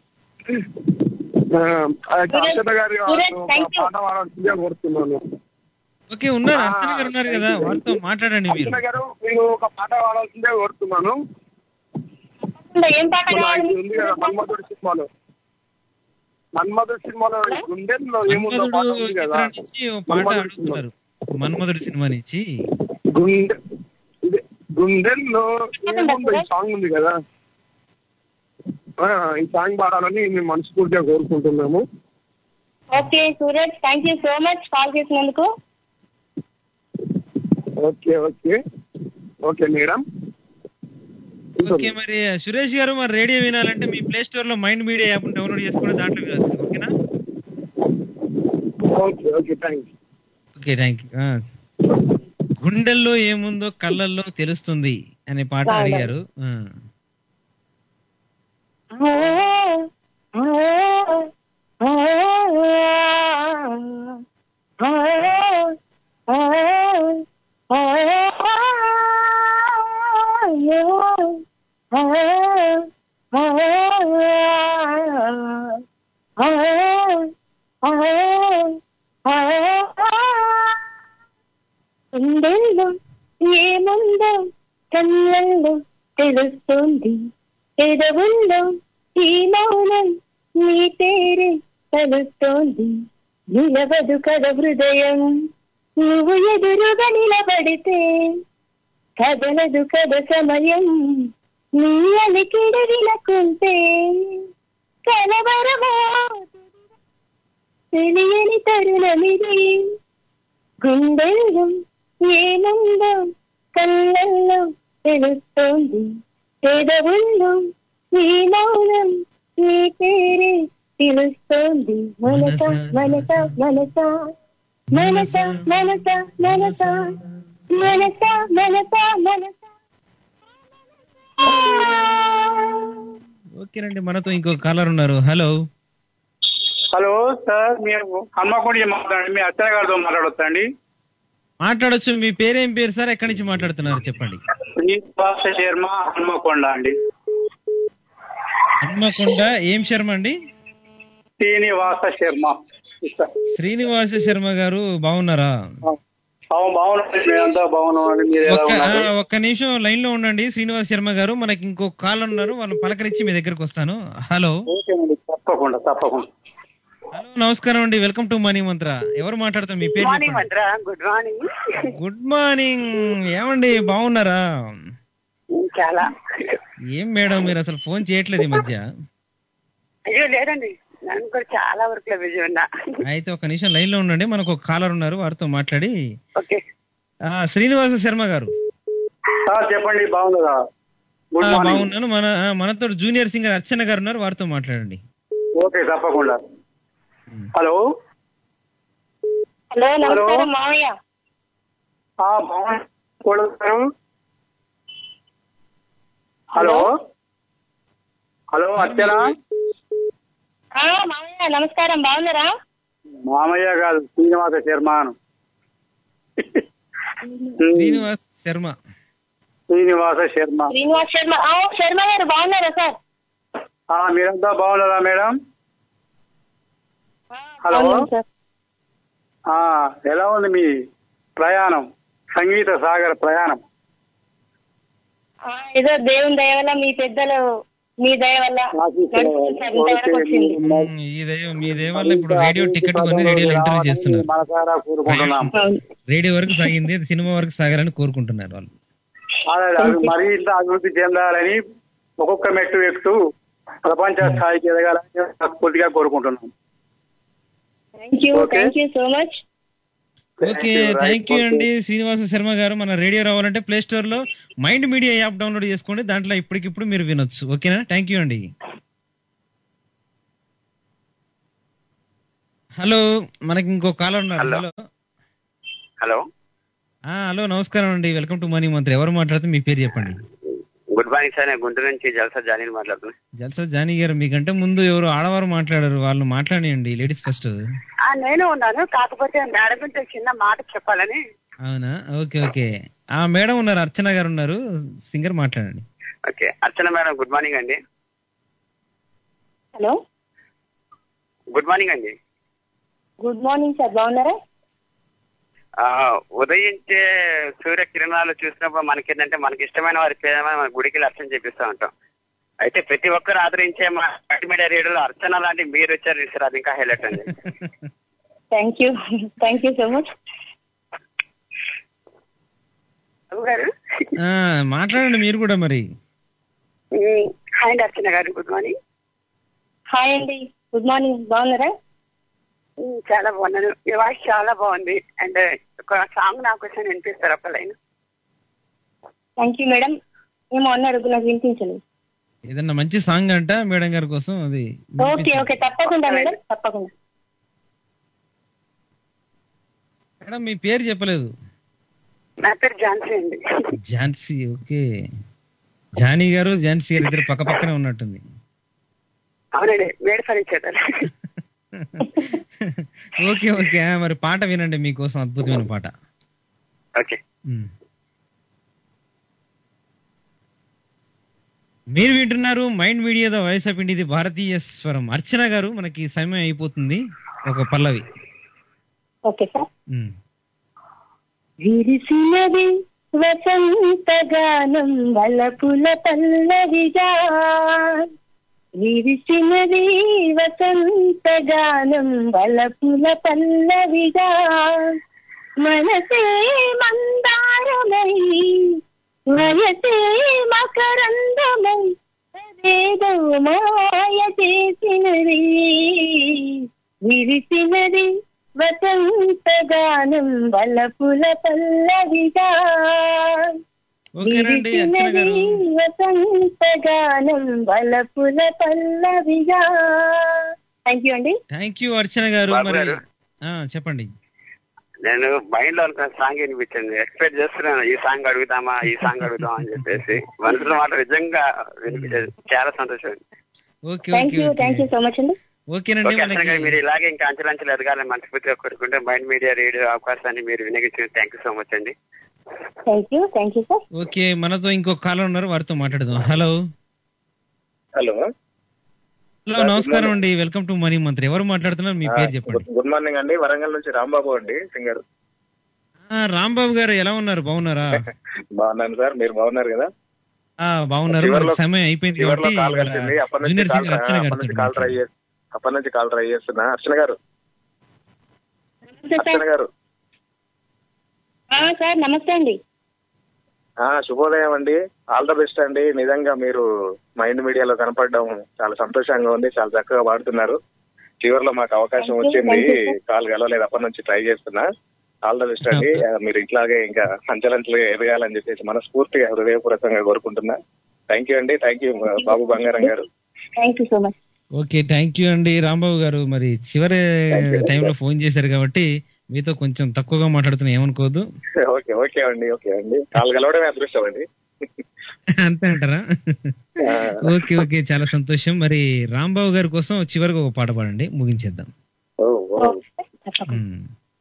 ఆ, ఆ యొక్క అర్చన గారి సూరజ్, ఒక thank you. పాట పాడాల్సిందిగా కోరుతున్నాను ఓకే ఉన్నారు అర్చన గారు ఉన్నారు కదా వారితో మాట్లాడండి మీరు అర్చన గారు మీరు ఒక పాట పాడాల్సిందిగా కోరుతున్నాను ఏం పాట మన కావాలి ఇది ఉంది కదా మన్మధుడు సినిమాలో మన్మధుడు సినిమాలో గుండెల్లో ఏముందో పాట మన్మధుడు ఉంది కదా చిత్రం నుంచి ఓ పాట మన్మధుడు అడుగుతున్నారు మన్మధుడు సినిమా నుంచి గుండె ఇది గుండెల్లో ఏముందో ఈ సాంగ్ ఉంది కదా ఆ, ఈ సాంగ్ పాడాలని మేము మనస్ఫూర్తిగా కోరుకుంటున్నాము okay Suraj thank you so much call చేసినందుకు okay okay okay madam okay మరి సురేష్ గారు మరి రేడియో వినాలంటే మీ ప్లే స్టోర్ లో మైండ్ మీడియా యాప్ డౌన్లోడ్ చేసుకుని దాంట్లో వినొచ్చు ఓకేనా okay okay thank okay thank you గుండెల్లో ఏముందో కళ్ళల్లో తెలుస్తుంది అనే పాట అవునా. అడిగారు ఆ. గుండెల్లో ఏముందో కళ్ళల్లో తెలుస్తుంది పెదవుల్లో ఈ మౌనం నీ పేరే తలుస్తోంది నిలవదు కథ హృదయం నువ్వు ఎదురుగా నిలబడితే కదలదు కథ సమయం నీ అలికిడి వినకుంటే కలవరమో తెలియని తరుణమిది గుండెల్లో ఏముందో కళ్ళల్లో తెలుస్తోంది పెదవుల్లో ఈ మౌనం నీ పేరే పిలుస్తోంది మనస మనస మనస మనస మనస మనస మనస మనస మనస ఓకేనండి మనతో ఇంకో కాలర్ ఉన్నారు హలో హలో సార్ మీరు హన్మకొండ మాట్లాడండి మీ అచ్చయ్య గారితో మాట్లాడొచ్చా అండి మాట్లాడొచ్చు మీ పేరేం పేరు సార్ ఎక్కడి నుంచి మాట్లాడుతున్నారు చెప్పండి శ్రీనివాస శర్మ హన్మకొండ అండి హన్మకొండ ఏం శర్మ అండి శ్రీనివాస శర్మ శ్రీనివాస శర్మ గారు బాగున్నారా అవును బాగున్నాండి మేమంతా బాగున్నాం అండి మీరు ఎలా ఒక్క ఆ, ఉన్నారు ఒక్క నిమిషం లైన్ లో ఉండండి శ్రీనివాస్ శర్మ గారు మనకి ఇంకో కాల్ ఉన్నారు వాళ్ళని పలకరించి మీ దగ్గరకు వస్తాను హలో ఓకేనండి తప్పకుండా తప్పకుండా హలో నమస్కారం అండి వెల్కమ్ టు మనీ మంత్ర ఎవరు మాట్లాడతారు మీ పేరు మార్నింగ్ చెప్పండి Bhadra good morning good morning ఏమండి బాగున్నారా చాలా ఏం మేడం మీరు అసలు ఫోన్ చేయట్లేదు ఈ మధ్య అయ్యో లేదండి నేను కూడా చాలా వర్క్ లో బిజీ ఉన్నా అయితే ఒక నిమిషం లైన్ లో ఉండండి మనకు ఒక కాలర్ ఉన్నారు వారితో మాట్లాడి ఓకే ఆ, శ్రీనివాస శర్మ గారు సార్ చెప్పండి బాగుందా ఆ, గుడ్ మార్నింగ్ బాగున్నాను మన ఆ, మనతో జూనియర్ సింగర్ అర్చన గారు ఉన్నారు వారితో మాట్లాడండి ఓకే తప్పకుండా హలో హలో నమస్కారం మావయ్య ఆ, బాగున్నా- కోడలు గారు హలో హలో అర్చన ఆ, మావయ్య నమస్కారం బాగున్నారా మామయ్య కాదు శ్రీనివాస శర్మను శ్రీనివాస్ శర్మ శ్రీనివాస శర్మ శ్రీనివాస్ శర్మ ఆ, శర్మ గారు బాగున్నారా సార్ ఆ, మీరంతా బాగున్నారా మేడం హలో బాగున్నాం సార్ ఆ, ఎలా ఉంది మీ ప్రయాణం సంగీత సాగర్ ప్రయాణం ఆ, ఏదో దేవుని దయ వల్ల మీ పెద్దలు మీ దయ వల్ల నడుస్తుంది సార్ ఇంతవరకు వచ్చింది ఉమ్, ఈ దయ మీ దయ వల్ల ఇప్పుడు రేడియో టికెట్ కొని రేడియోలో ఇంటర్వ్యూ చేస్తున్నారు మనసారా కోరుకుంటున్నాం రేడియో వరకు సాగింది అది సినిమా వరకు సాగాలని కోరుకుంటున్నారు వాళ్ళు అదే, అది మరీ ఇంత అభివృద్ధి చెందాలని ఒక్కొక్క మెట్టు ఎక్కుతూ ప్రపంచ స్థాయికి ఎదగాలని మనస్ఫూర్తిగా కోరుకుంటున్నాను thank you Okay. Thank you so much okay thank you అండి శ్రీనివాస శర్మ గారు మన రేడియో రావాలంటే ప్లే స్టోర్ లో మైండ్ మీడియా యాప్ డౌన్లోడ్ చేసుకోండి దాంట్లో ఇప్పటికిప్పుడు మీరు వినొచ్చు ఓకేనా థ్యాంక్ యూ అండి హలో మనకి ఇంకో కాలర్ ఉన్నారు హలో హలో ఆ, హలో నమస్కారం అండి వెల్కమ్ టు మనీ మంత్రి ఎవరు మాట్లాడితే మీ పేరు చెప్పండి గుడ్ మార్నింగ్ సార్ నేను గుంటూరు నుంచి జల్సా జానీ మాట్లాడుతున్నాను జల్సా జానీ గారు మీకంటే ముందు ఎవరు ఆడవారు మాట్లాడారు వాళ్ళు మాట్లాడియండి లేడీస్ ఫస్ట్ ఆ, నేను ఉన్నాను కాకపోతే మేడం గురించి చిన్న మాట చెప్పాలని అవునా ఓకే ఓకే ఆ మేడం ఉన్నారు అర్చన గారు ఉన్నారు సింగర్ మాట్లాడండి okay Archana madam good morning అండి హలో గుడ్ మార్నింగ్ అండి గుడ్ మార్నింగ్ సార్ బాగున్నారా ఆ, ఉదయించే సూర్య కిరణాలు చూసినప్పుడు మనకి ఏంటంటే మనకి ఇష్టమైన వారి పేరు మన గుడికి వెళ్ళి అర్చన చేపిస్తూ ఉంటాం అయితే ప్రతి ఒక్కరు ఆదరించే మా మీడియా రేడియోలో అర్చన లాంటి మీరు వచ్చారు చూసారు అది ఇంకా హైలైట్ అండి thank you thank you so much ఆ, మాట్లాడండి మీరు కూడా మరి హాయ్ అండి అర్చన గారు గుడ్ మార్నింగ్ హాయ్ అండి గుడ్ మార్నింగ్ బాగున్నారా ఉమ్, చాలా బాగున్నాను మీ వాయిస్ చాలా బాగుంది అండ్ ఒక సాంగ్ నా కోసం వినిపిస్తారు ఒక లైన్ థ్యాంక్ యూ మేడం ఏమో అన్నారు నాకు వినిపించలేదు ఏదన్నా మంచి సాంగ్ అంట మేడం గారి కోసం అది ఓకే ఓకే తప్పకుండా మేడం తప్పకుండా మేడం మీ పేరు చెప్పలేదు నా పేరు ఝాన్సీ అండి ఝాన్సీ ఓకే జానీ గారు ఝాన్సీ గారు ఇద్దరు పక్క పక్కనే ఉన్నట్టుంది అవునండి మేడ ఫర్నిచర్ ఓకే ఓకే ఆ, మరి పాట వినండి మీకోసం అద్భుతమైన పాట ఓకే ఉమ్. మీరు వింటున్నారు mind media the voice of India ఇది భారతీయ స్వరం అర్చన గారు మనకి సమయం అయిపోతుంది ఒక పల్లవి ఓకే సార్ ఉమ్. విరిసినది వసంత గానం వలపుల పల్లవిగా విరిసినది వసంత గానం వలపుల పల్లవిగా మనసే మందారమై వయసే మకరందమై అదేదో మాయ చేసినది విరిసినది వసంత గానం వలపుల పల్లవిగా ఓకేనండి అర్చన గారు విరిసినది వసంత గానం వలపుల పల్లవిగా థ్యాంక్ యూ అండి థ్యాంక్ యూ అర్చన గారు బాబు మరి గారు. ఆ, చెప్పండి నేను మైండ్ లో అనుకున్న సాంగ్ వినిపించింది ఎక్స్పెక్ట్ చేస్తున్నాను ఈ సాంగ్ అడుగుతామా ఈ సాంగ్ అడుగుతామా అని చెప్పేసి మనసులో మాట నిజంగా వినిపించేది చాలా సంతోషం okay thank okay you thank you so much అండి ఓకేనండి ఓకే అర్చన మనకి గారు మీరు ఇలాగే ఇంకా అంచెలంచెలు ఎదగాలని మనస్ఫూర్తిగా కోరుకుంటే మైండ్ మీడియా రేడియో అవకాశాన్ని మీరు వినియోగించిన థ్యాంక్ యూ సో మచ్ అండి thank you thank you sir okay మనతో ఇంకో కాలర్ ఉన్నారు వారితో మాట్లాడదాం హలో హలో హలో నమస్కారం అండి వెల్కమ్ టు మనీ మంత్రి ఎవరు మాట్లాడుతున్నారు మీ పేరు చెప్పండి గుడ్ మార్నింగ్ అండి వరంగల్ నుంచి రాంబాబు అండి సింగర్ ఆ, రాంబాబు గారు ఎలా ఉన్నారు బాగున్నారా బాగున్నాను సార్ మీరు బాగున్నారు కదా ఆ బాగున్నారు చివర్లో- మనకి సమయం అయిపోయింది చివర్లో కాబట్టి కాల్ కలిసింది అప్పటి నుంచి జూనియర్ కాల్ సింగర్ అర్చన అప్పటి గారితో నుంచి కాల్ ట్రై చేసి అప్పటి నుంచి కాల్ ట్రై చేస్తున్నా అర్చన గారు అర్చన గారు సార్ నమస్తే అండి ఆ శుభోదయం అండి ఆల్ ద బెస్ట్ అండి నిజంగా మీరు మైండ్ మీడియాలో కనపడడం చాలా సంతోషంగా ఉంది చాలా చక్కగా పాడుతున్నారు చివరిలో మాకు అవకాశం Thank you, వచ్చింది thank you, sir. కాల్ కలవలేదు అప్పటి నుంచి ట్రై చేస్తున్నా ఆల్ ద బెస్ట్ అండి ఆ, మీరు ఇట్లాగే ఇంకా అంచెలంచెలుగా ఎదగాలని చెప్పేసి మనస్ఫూర్తిగా హృదయపూర్వకంగా కోరుకుంటున్నా థ్యాంక్ యూ అండి థ్యాంక్ యూ బాబు బంగారం గారు thank you so much okay thank you అండి రాంబాబు గారు మరి చివరి టైంలో ఫోన్ చేశారు కాబట్టి మీతో కొంచెం తక్కువగా మాట్లాడుతున్నా ఏమనుకోవద్దు ఓకే ఓకే అండి ఓకే అండి కాల్ కలవడమే అదృష్టం అండి అంతే అంటారా ఓకే ఓకే చాలా సంతోషం మరి రాంబాబు గారి కోసం చివరికి ఒక పాట పాడండి ముగించేద్దాం ఓ ఓ ఉమ్.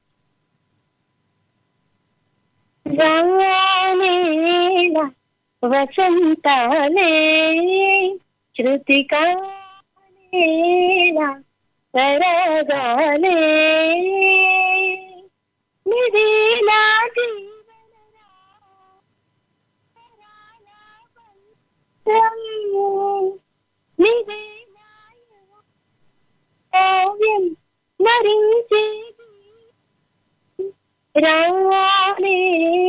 రానేల వసంతాలే శృతికానేల సరగాలే నిధి నాటి నిధి కావ్యం మరించే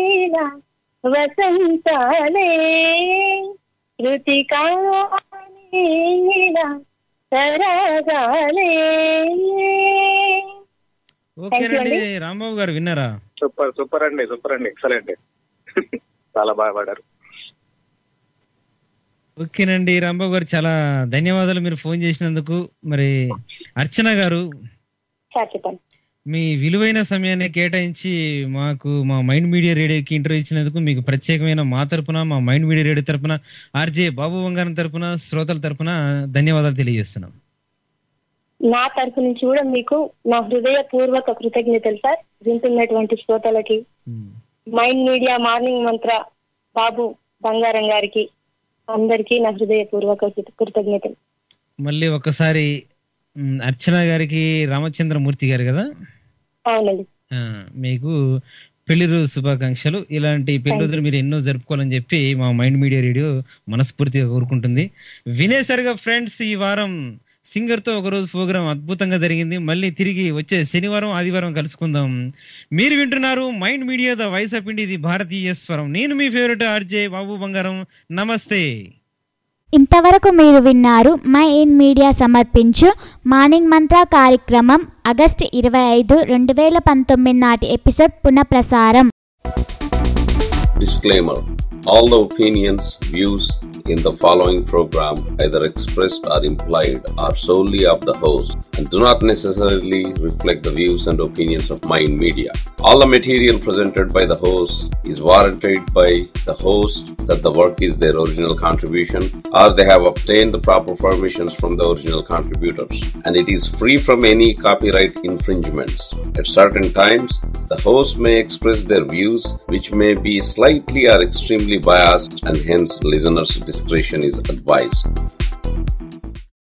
రాణేల వసంతాలే కృతికాని సరగాలే ఓకేనండి రాంబాబు గారు విన్నారా సూపర్ సూపర్ అండి సూపర్ అండి ఎక్సలెంట్ చాలా బాగా పాడారు ఓకేనండి రాంబాబు గారు చాలా ధన్యవాదాలు మీరు ఫోన్ చేసినందుకు మరి అర్చన గారు సార్ చెప్పండి మీ విలువైన సమయాన్ని కేటాయించి మాకు మా మైండ్ మీడియా రేడియోకి ఇంటర్వ్యూ ఇచ్చినందుకు మీకు ప్రత్యేకమైన మా తరపున మా మైండ్ మీడియా రేడియో తరపున ఆర్జే బాబు బంగారం తరపున శ్రోతల తరపున ధన్యవాదాలు తెలియజేస్తున్నాం నా తరఫు నుంచి కూడా మీకు నా హృదయపూర్వక కృతజ్ఞతలు సార్ వింటున్నటువంటి శ్రోతలకి మైండ్ మీడియా మార్నింగ్ మంత్ర బాబు బంగారం గారికి అందరికీ నా హృదయపూర్వక కృత- కృతజ్ఞతలు మళ్ళీ ఒకసారి మ్, అర్చన గారికి రామచంద్రమూర్తి గారు కదా అవునండి ఆ, మీకు పెళ్లి రోజు శుభాకాంక్షలు ఇలాంటి పెళ్లి రోజులు మీరు ఎన్నో జరుపుకోవాలని చెప్పి మా మైండ్ మీడియా రేడియో మనస్ఫూర్తిగా కోరుకుంటుంది వినేసరిగా ఫ్రెండ్స్ ఈ వారం సింగర్ తో ఒక రోజు ప్రోగ్రాం అద్భుతంగా జరిగింది మళ్ళీ తిరిగి వచ్చే శనివారం ఆదివారం కలుసుకుందాం మీరు వింటున్నారు mind media the voice of India ఇది భారతీయ స్వరం నేను మీ ఫేవరెట్ ఆర్జే బాబు బంగారం నమస్తే ఇంతవరకు మీరు విన్నారు మై ఇన్ మీడియా సమర్పించు మార్నింగ్ మంత్ర కార్యక్రమం ఆగస్టు ఇరవై ఐదు రెండు వేల పంతొమ్మిది నాటి ఎపిసోడ్ పునఃప్రసారం Disclaimer All the opinions, views in the following program, either expressed or implied, are solely of the host and do not necessarily reflect the views and opinions of Mind Media. All the material presented by the host is warranted by the host that the work is their original contribution or they have obtained the proper permissions from the original contributors and it is free from any copyright infringements. At certain times, the host may express their views which may be slightly or extremely biased and hence listeners' discretion is advised.